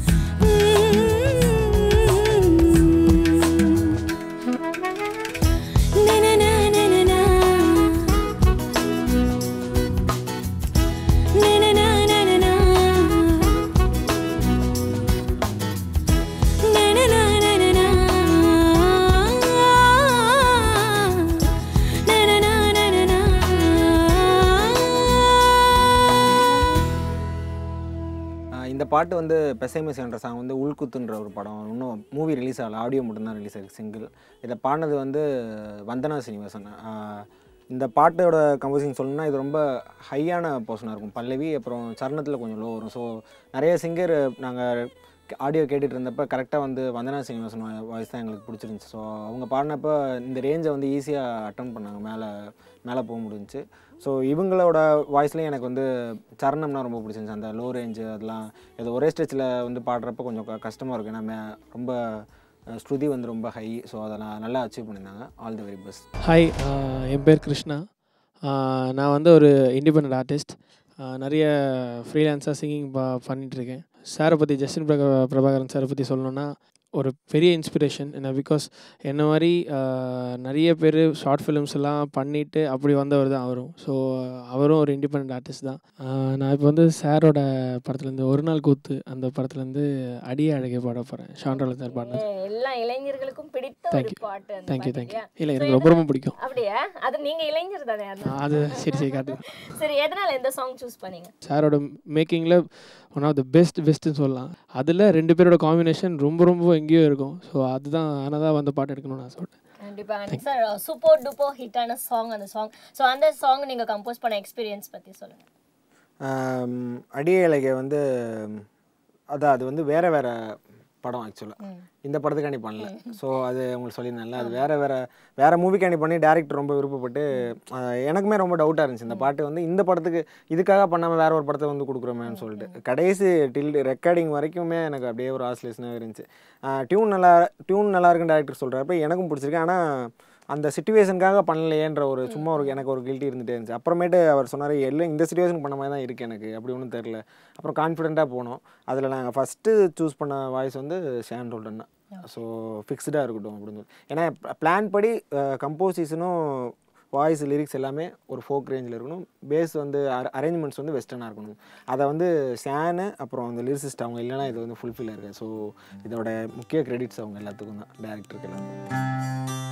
ஆஹ் இந்த பாட்டு வந்து பெசைமெஸ்ன்ற சாங் வந்து உள்குத்துன்ற ஒரு படம் இன்னும் மூவி ரிலீஸ் ஆகல ஆடியோ மட்டும்தான் ரிலீஸ் ஆகிருக்கு சிங்கிள் இதை பாடினது வந்து வந்தனா சீனிவாசன் ஆஹ் இந்த பாட்டோட கம்போசிங் சொல்லணும்னா இது ரொம்ப ஹையான போர்ஷனாக இருக்கும் பல்லவி அப்புறம் சரணத்தில் கொஞ்சம் லோ வரும் ஸோ நிறைய சிங்கர் நாங்கள் ஆடியோ கேட்டுட்டு இருந்தப்ப கரெக்டாக வந்து வந்தனா சீனிவாசன் வாய்ஸ் தான் எங்களுக்கு பிடிச்சிருந்துச்சு ஸோ அவங்க பாடினப்ப இந்த ரேஞ்சை வந்து ஈஸியாக அட்டன் பண்ணாங்க மேலே மேலே போக முடிஞ்சுச்சு ஸோ இவங்களோட வாய்ஸ்லேயும் எனக்கு வந்து சரணம்னா ரொம்ப பிடிச்சிருந்துச்சு அந்த லோ ரேஞ்சு அதெல்லாம் இது ஒரே ஸ்டேஜில் வந்து பாடுறப்ப கொஞ்சம் க- கஷ்டமாக இருக்கும் ஏன்னா மே- ரொம்ப அஹ், ஸ்ருதி வந்து ரொம்ப ஹை ஸோ அதெல்லாம் நல்லா அச்சீவ் பண்ணியிருந்தாங்க all the very best hi என் பேர் கிருஷ்ணா ஆஹ் நான் வந்து ஒரு இண்டிபெண்ட் ஆர்டிஸ்ட் நிறைய ஃப்ரீலான்ஸாக சிங்கிங் பா பண்ணிகிட்ருக்கேன் சாரை பற்றி ஜஸ்டின் பிரகா பிரபாகரன் சாரை பற்றி சொல்லணுன்னா ஒரு பெரிய இன்ஸ்பிரேஷன் என்ன பிகாஸ் என்ன மாதிரி ஆஹ் நிறைய பேர் ஷார்ட் ஃபிலிம்ஸ் எல்லாம் பண்ணிவிட்டு அப்படி வந்தவர் தான் அவரும் ஸோ அவரும் ஒரு இண்டிபெண்ட் ஆர்டிஸ்ட் தான் ஆஹ் நான் இப்போ வந்து சாரோட படத்துலேருந்து ஒரு நாள் கூத்து அந்த படத்துலேருந்து அடிய அழகே பாட போகிறேன் ஷாண்ட்ரோல சார் பாடினது எல்லா இளைஞர்களுக்கும் பிடித்த ஒரு தேங்க்யூ பாட்டு அந்த தேங்க்யூ பாட்டு தேங்க்யூ இல்லையா? இல்லை So, எனக்கு ரொம்ப ரொம்ப பிடிக்கும் அப்படியா அது நீங்க இளைஞர் தானே அதான். அது சரி சரி காட்டு சரி எதனால எந்த சாங் சூஸ் பண்ணீங்க சாரோட மேக்கிங்கில் ஒன் ஆஃப் த பெஸ்ட் பெஸ்ட்டுன்னு சொல்லலாம் அதில் ரெண்டு பேரோட காம்பினேஷன் ரொம்ப ரொம்ப எங்கேயோ இருக்கும் ஸோ அதுதான் ஆனால் தான் வந்து பாட்டு எடுக்கணும்னு நான் சொல்லிட்டேன் கண்டிப்பா சார் சூப்பர் டூப்பர் ஹிட்டான சாங் அந்த சாங் ஸோ அந்த சாங் நீங்க கம்போஸ் பண்ண எக்ஸ்பீரியன்ஸ் பத்தி சொல்லுங்க அடிய இலகை வந்து அதான் அது வந்து வேற வேற படம் ஆக்சுவலாக இந்த படத்துக்காண்டி பண்ணல ஸோ அது உங்களுக்கு சொல்லியிருந்தேன்ல அது வேற வேற வேற மூவிக்காண்டி பண்ணி டேரக்டர் ரொம்ப விருப்பப்பட்டு ஆஹ் எனக்குமே ரொம்ப டவுட்டாக இருந்துச்சு இந்த பாட்டு வந்து இந்த படத்துக்கு இதுக்காக பண்ணாமல் வேற ஒரு படத்தை வந்து கொடுக்குறோமேன்னு சொல்லிட்டு கடைசி டில் ரெக்கார்டிங் வரைக்குமே எனக்கு அப்படியே ஒரு ஆஸ்லேஷனாக இருந்துச்சு டியூன் நல்லா டியூன் நல்லா இருக்குன்னு டேரக்டர் சொல்கிறப்ப எனக்கும் பிடிச்சிருக்கு ஆனால் அந்த சுச்சுவேஷனுக்காக பண்ணலையேன்ற ஒரு சும்மா ஒரு எனக்கு ஒரு கில்ட்டி இருந்துகிட்டே இருந்துச்சு அப்புறமேட்டு அவர் சொன்னார் எல்லாம் இந்த சுச்சுவேஷன் பண்ண மாதிரி தான் இருக்குது எனக்கு அப்படி ஒன்றும் தெரில அப்புறம் கான்ஃபிடென்ட்டாக போனோம் அதில் நாங்கள் ஃபஸ்ட்டு சூஸ் பண்ண வாய்ஸ் வந்து ஷேன் ரோல்டன் தான் ஸோ ஃபிக்ஸ்டாக இருக்கட்டும் அப்படின்னு சொல்லி ஏன்னா பிளான் படி கம்போசிஷனும் வாய்ஸ் லிரிக்ஸ் எல்லாமே ஒரு ஃபோக் ரேஞ்சில் இருக்கணும் பேஸ் வந்து அரேஞ்ச்மெண்ட்ஸ் வந்து வெஸ்டர்னாக இருக்கணும் அதை வந்து ஷேனு அப்புறம் அந்த லிரிசிஸ்ட் அவங்க இல்லைன்னா இது வந்து ஃபுல்ஃபில் இருக்குது ஸோ இதோட முக்கிய கிரெடிட்ஸ் அவங்க எல்லாத்துக்கும் தான் டேரக்டருக்கு எல்லாம்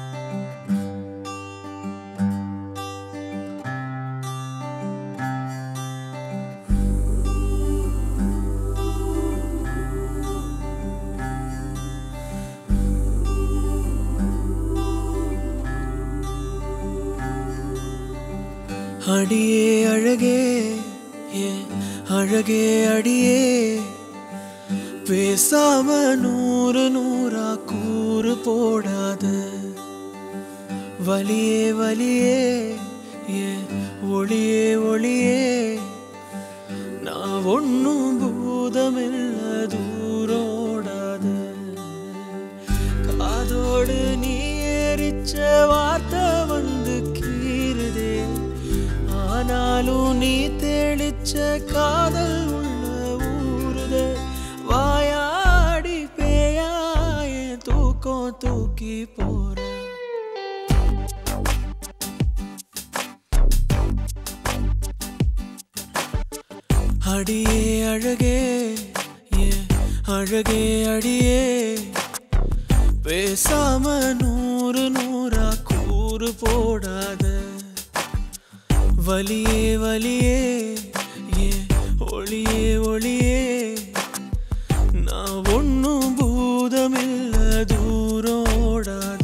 அடியே அழகே ஏன் அழகே அடியே பேசாம நூறு நூறா கூறு போடாத வலியே வலியே ஏன் ஒளியே ஒளியே நான் ஒன்னும் பூதமில்ல தூரோடாத காதோடு நீ எரிச்ச வச்ச காதல் உள்ள ஊறுதே வாயாடி பேயாய தூக்கம் தூக்கி போற அடியே அழகே ஏ அழகே அடியே பேசாம நூறு நூறா கூறு போடாத வலியே வலியே ஏ ஒளியே ஒளியே நான் ஒன்னும் பூதமில்ல தூரம் ஓடாத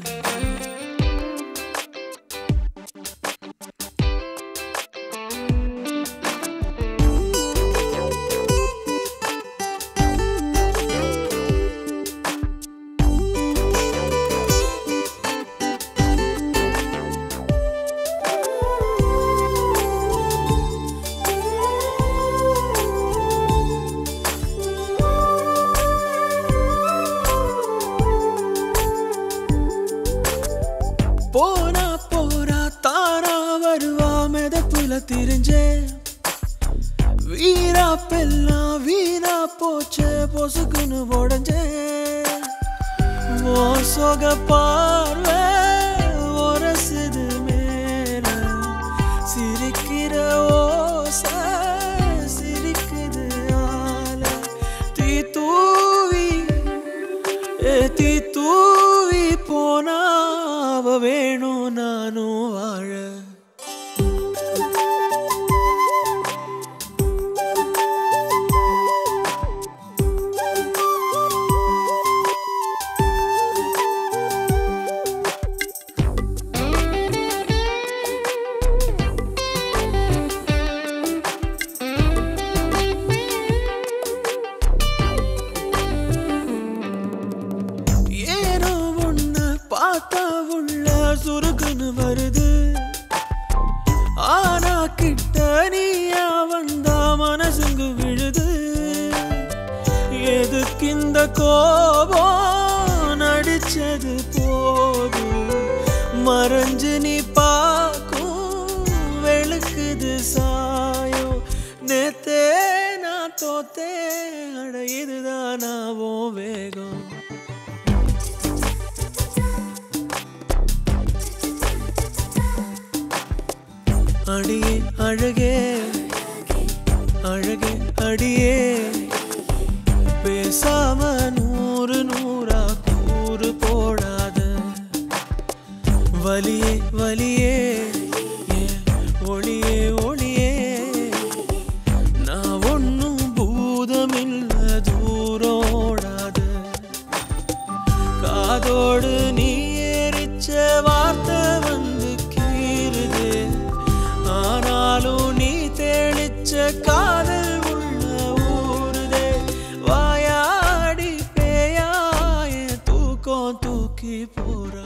போனா போறா தானா வருவா மெதப்புல திரிஞ்சே வீரா பெல்லாம் வீணா போச்சே பொசுக்குன்னு உடஞ்சே ஓ சொக பார்வை ஒரசுது மேல சிரிக்கிற ஓசை சிரிக்குது ஆல தீ தூவி ஏத்தி தூவி போனா அவ வேணும் நானும் வாழ ஏனோ உன்ன பார்த்தா உள்ள சுருக்குன்னு வருது ஆனா கிட்ட நீயா வந்தா மனசுங்கு விழுது எதுக்கு இந்த கோபம் நடிச்சது போதும் மறைஞ்சு நீ பார்க்கும் வெளுக்குது சாயம் நேத்தே நான் தோத்தே அட இதுதான் நாவும் வேகம் அடியே அழகே அழகே அடியே பேசாம நூறு நூறா கூறு போடாத வலியே வலியே ஏ ஒளியே ஒளியே நான் ஒன்னும் பூதமில்ல தூரம் ஓடாத காதோடு நீ எரிச்ச வார்த்தை வந்து கீறுது ஆனாலும் நீ தெளிச்ச காதல் உள்ள ஊறுதே வாயாடி பேயாய தூக்கம் தூக்கி போறா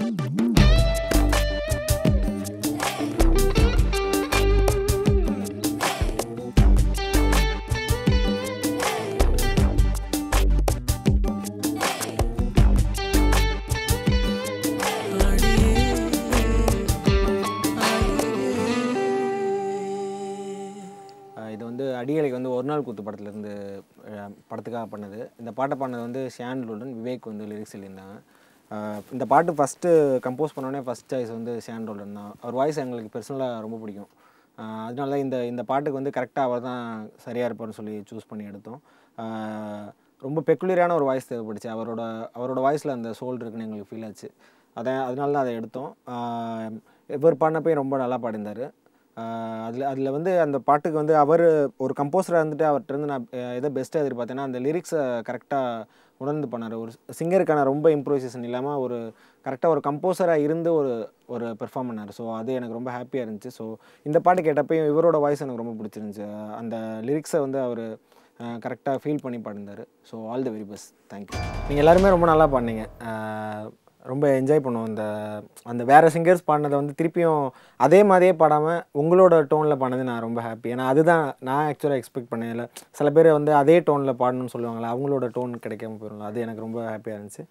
அஹ் இது வந்து அடியலைக்கு வந்து ஒரு நாள் கூத்து படத்துலேருந்து படத்துக்காக பண்ணது இந்த பாட்டை பண்ணது வந்து ஷியான் ரோல்டன் விவேக் வந்து லிரிக்ஸ் எழுதியிருந்தாங்க அஹ் இந்த பாட்டு ஃபஸ்ட்டு கம்போஸ் பண்ணோடனே ஃபஸ்ட் சாய்ஸ் வந்து ஷியான் ரோல்டன் தான் அவர் வாய்ஸ் எங்களுக்கு பர்சனலாக ரொம்ப பிடிக்கும் அஹ் அதனால தான் இந்த இந்த பாட்டுக்கு வந்து கரெக்டாக அவர் தான் சரியாக இருப்பார்னு சொல்லி சூஸ் பண்ணி எடுத்தோம் அஹ் ரொம்ப பெக்குலரான ஒரு வாய்ஸ் தேவைப்பட்டுச்சு அவரோட அவரோட வாய்ஸில் அந்த சோல் இருக்குன்னு எங்களுக்கு ஃபீல் ஆச்சு அதான் அதனால தான் அதை எடுத்தோம் அஹ் இவர் பாடினப்பையும் ரொம்ப நல்லா பாடியிருந்தார் அதில் அதில் வந்து அந்த பாட்டுக்கு வந்து அவர் ஒரு கம்போஸராக இருந்துட்டு அவர்கிட்ட இருந்து நான் அஹ், எதை பெஸ்ட்டாக எதிர்பார்த்தேன்னா அந்த லிரிக்ஸை கரெக்டாக உணர்ந்து பண்ணார் ஒரு சிங்கருக்கான ரொம்ப இம்ப்ரோவைசேஷன் இல்லாமல் ஒரு கரெக்டாக ஒரு கம்போஸராக இருந்து ஒரு ஒரு பெர்ஃபார்ம் பண்ணார் ஸோ அது எனக்கு ரொம்ப ஹாப்பியாக இருந்துச்சு ஸோ இந்த பாட்டு கேட்டப்பையும் இவரோட வாய்ஸ் எனக்கு ரொம்ப பிடிச்சிருந்துச்சு அஹ், அந்த லிரிக்ஸை வந்து அவர் கரெக்டாக ஃபீல் பண்ணி பாடினார் so all the very best thank you நீங்கள் எல்லாருமே ரொம்ப நல்லா பாடினீங்க அஹ், ரொம்ப என்ஜாய் பண்ணுவோம் இந்த அந்த வேறு சிங்கர்ஸ் பாடினதை வந்து திருப்பியும் அதே மாதிரியே பாடாமல் உங்களோட டோனில் பாடினது நான் ரொம்ப ஹாப்பி ஏன்னா அதுதான் நான் ஆக்சுவலாக எக்ஸ்பெக்ட் பண்ணேன் இல்லை சில பேர் வந்து அதே டோனில் பாடணும்னு சொல்லுவாங்களே அவங்களோட டோன் கிடைக்காம போயிடும்ல அது எனக்கு ரொம்ப ஹாப்பியாக இருந்துச்சு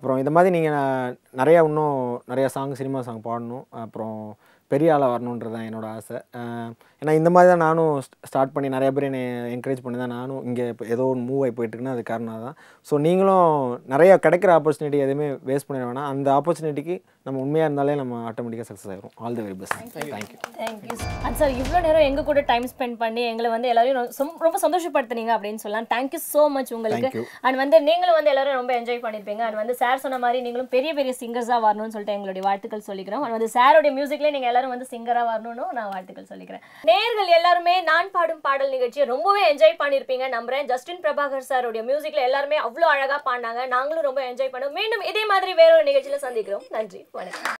அப்புறம் இந்த மாதிரி நீங்கள் நிறையா இன்னும் நிறையா சாங் சினிமா சாங் பாடணும் அப்புறம் பெரிய ஆளாக வரணுன்றது தான் என்னோட ஆசை அஹ் ஏன்னா இந்த மாதிரி தான் நானும் ஸ்டார்ட் பண்ணி நிறைய பேர் என்னை என்கரேஜ் பண்ணி தான் நானும் இங்கே இப்போ ஏதோ ஒன்று மூவ் ஆகி போயிட்டுருக்குன்னா அது காரணம் தான் ஸோ நீங்களும் நிறைய கிடைக்கிற ஆப்பர்ச்சுனிட்டி எதுவுமே வேஸ்ட் பண்ணிட வேணாம் அந்த ஆப்பர்ச்சுனிட்டிக்கு நம்ம உண்மையாக இருந்தாலே நம்ம ஆட்டோமேட்டிக்காக சக்ஸஸ் ஆகிரும் all the very best thank you thank you and sir இவ்வளோ நேரம் எங்க கூட டைம் ஸ்பெண்ட் பண்ணி எங்களை வந்து எல்லாரையும் ரொ- சொம்- ரொம்ப சந்தோஷப்படுத்துனீங்க அப்படின்னு சொல்லலாம் தேங்க்யூ ஸோ மச் உங்களுக்கு Thank you. அண்ட் வந்து நீங்களும் வந்து எல்லாரும் ரொம்ப என்ஜாய் பண்ணிருப்பீங்க அண்ட் வந்து சார் சொன்ன மாதிரி நீங்களும் பெரிய பெரிய சிங்கர்ஸாக வரணும்னு சொல்லிட்டு எங்களுடைய வாழ்த்துக்கள் சொல்லிக்கிறோம் அண்ட் வந்து சாரோடைய மியூசிக்லேயே நீங்கள் எல்லாரும் வந்து சிங்கராக வரணும்னு நான் வாழ்த்துக்கள் சொல்லிக்கிறேன் நேர்கள் எல்லாருமே நான் பாடும் பாடல் நிகழ்ச்சியை ரொம்பவே என்ஜாய் பண்ணியிருப்பீங்க நம்புறேன் ஜஸ்டின் பிரபாகர் சாரோடைய மியூசிக்ல எல்லாருமே அவ்வளோ அழகாக பாடினாங்க நாங்களும் ரொம்ப என்ஜாய் பண்ணோம் மீண்டும் இதே மாதிரி வேற ஒரு நிகழ்ச்சியில் சந்திக்கிறோம் நன்றி வணக்கம்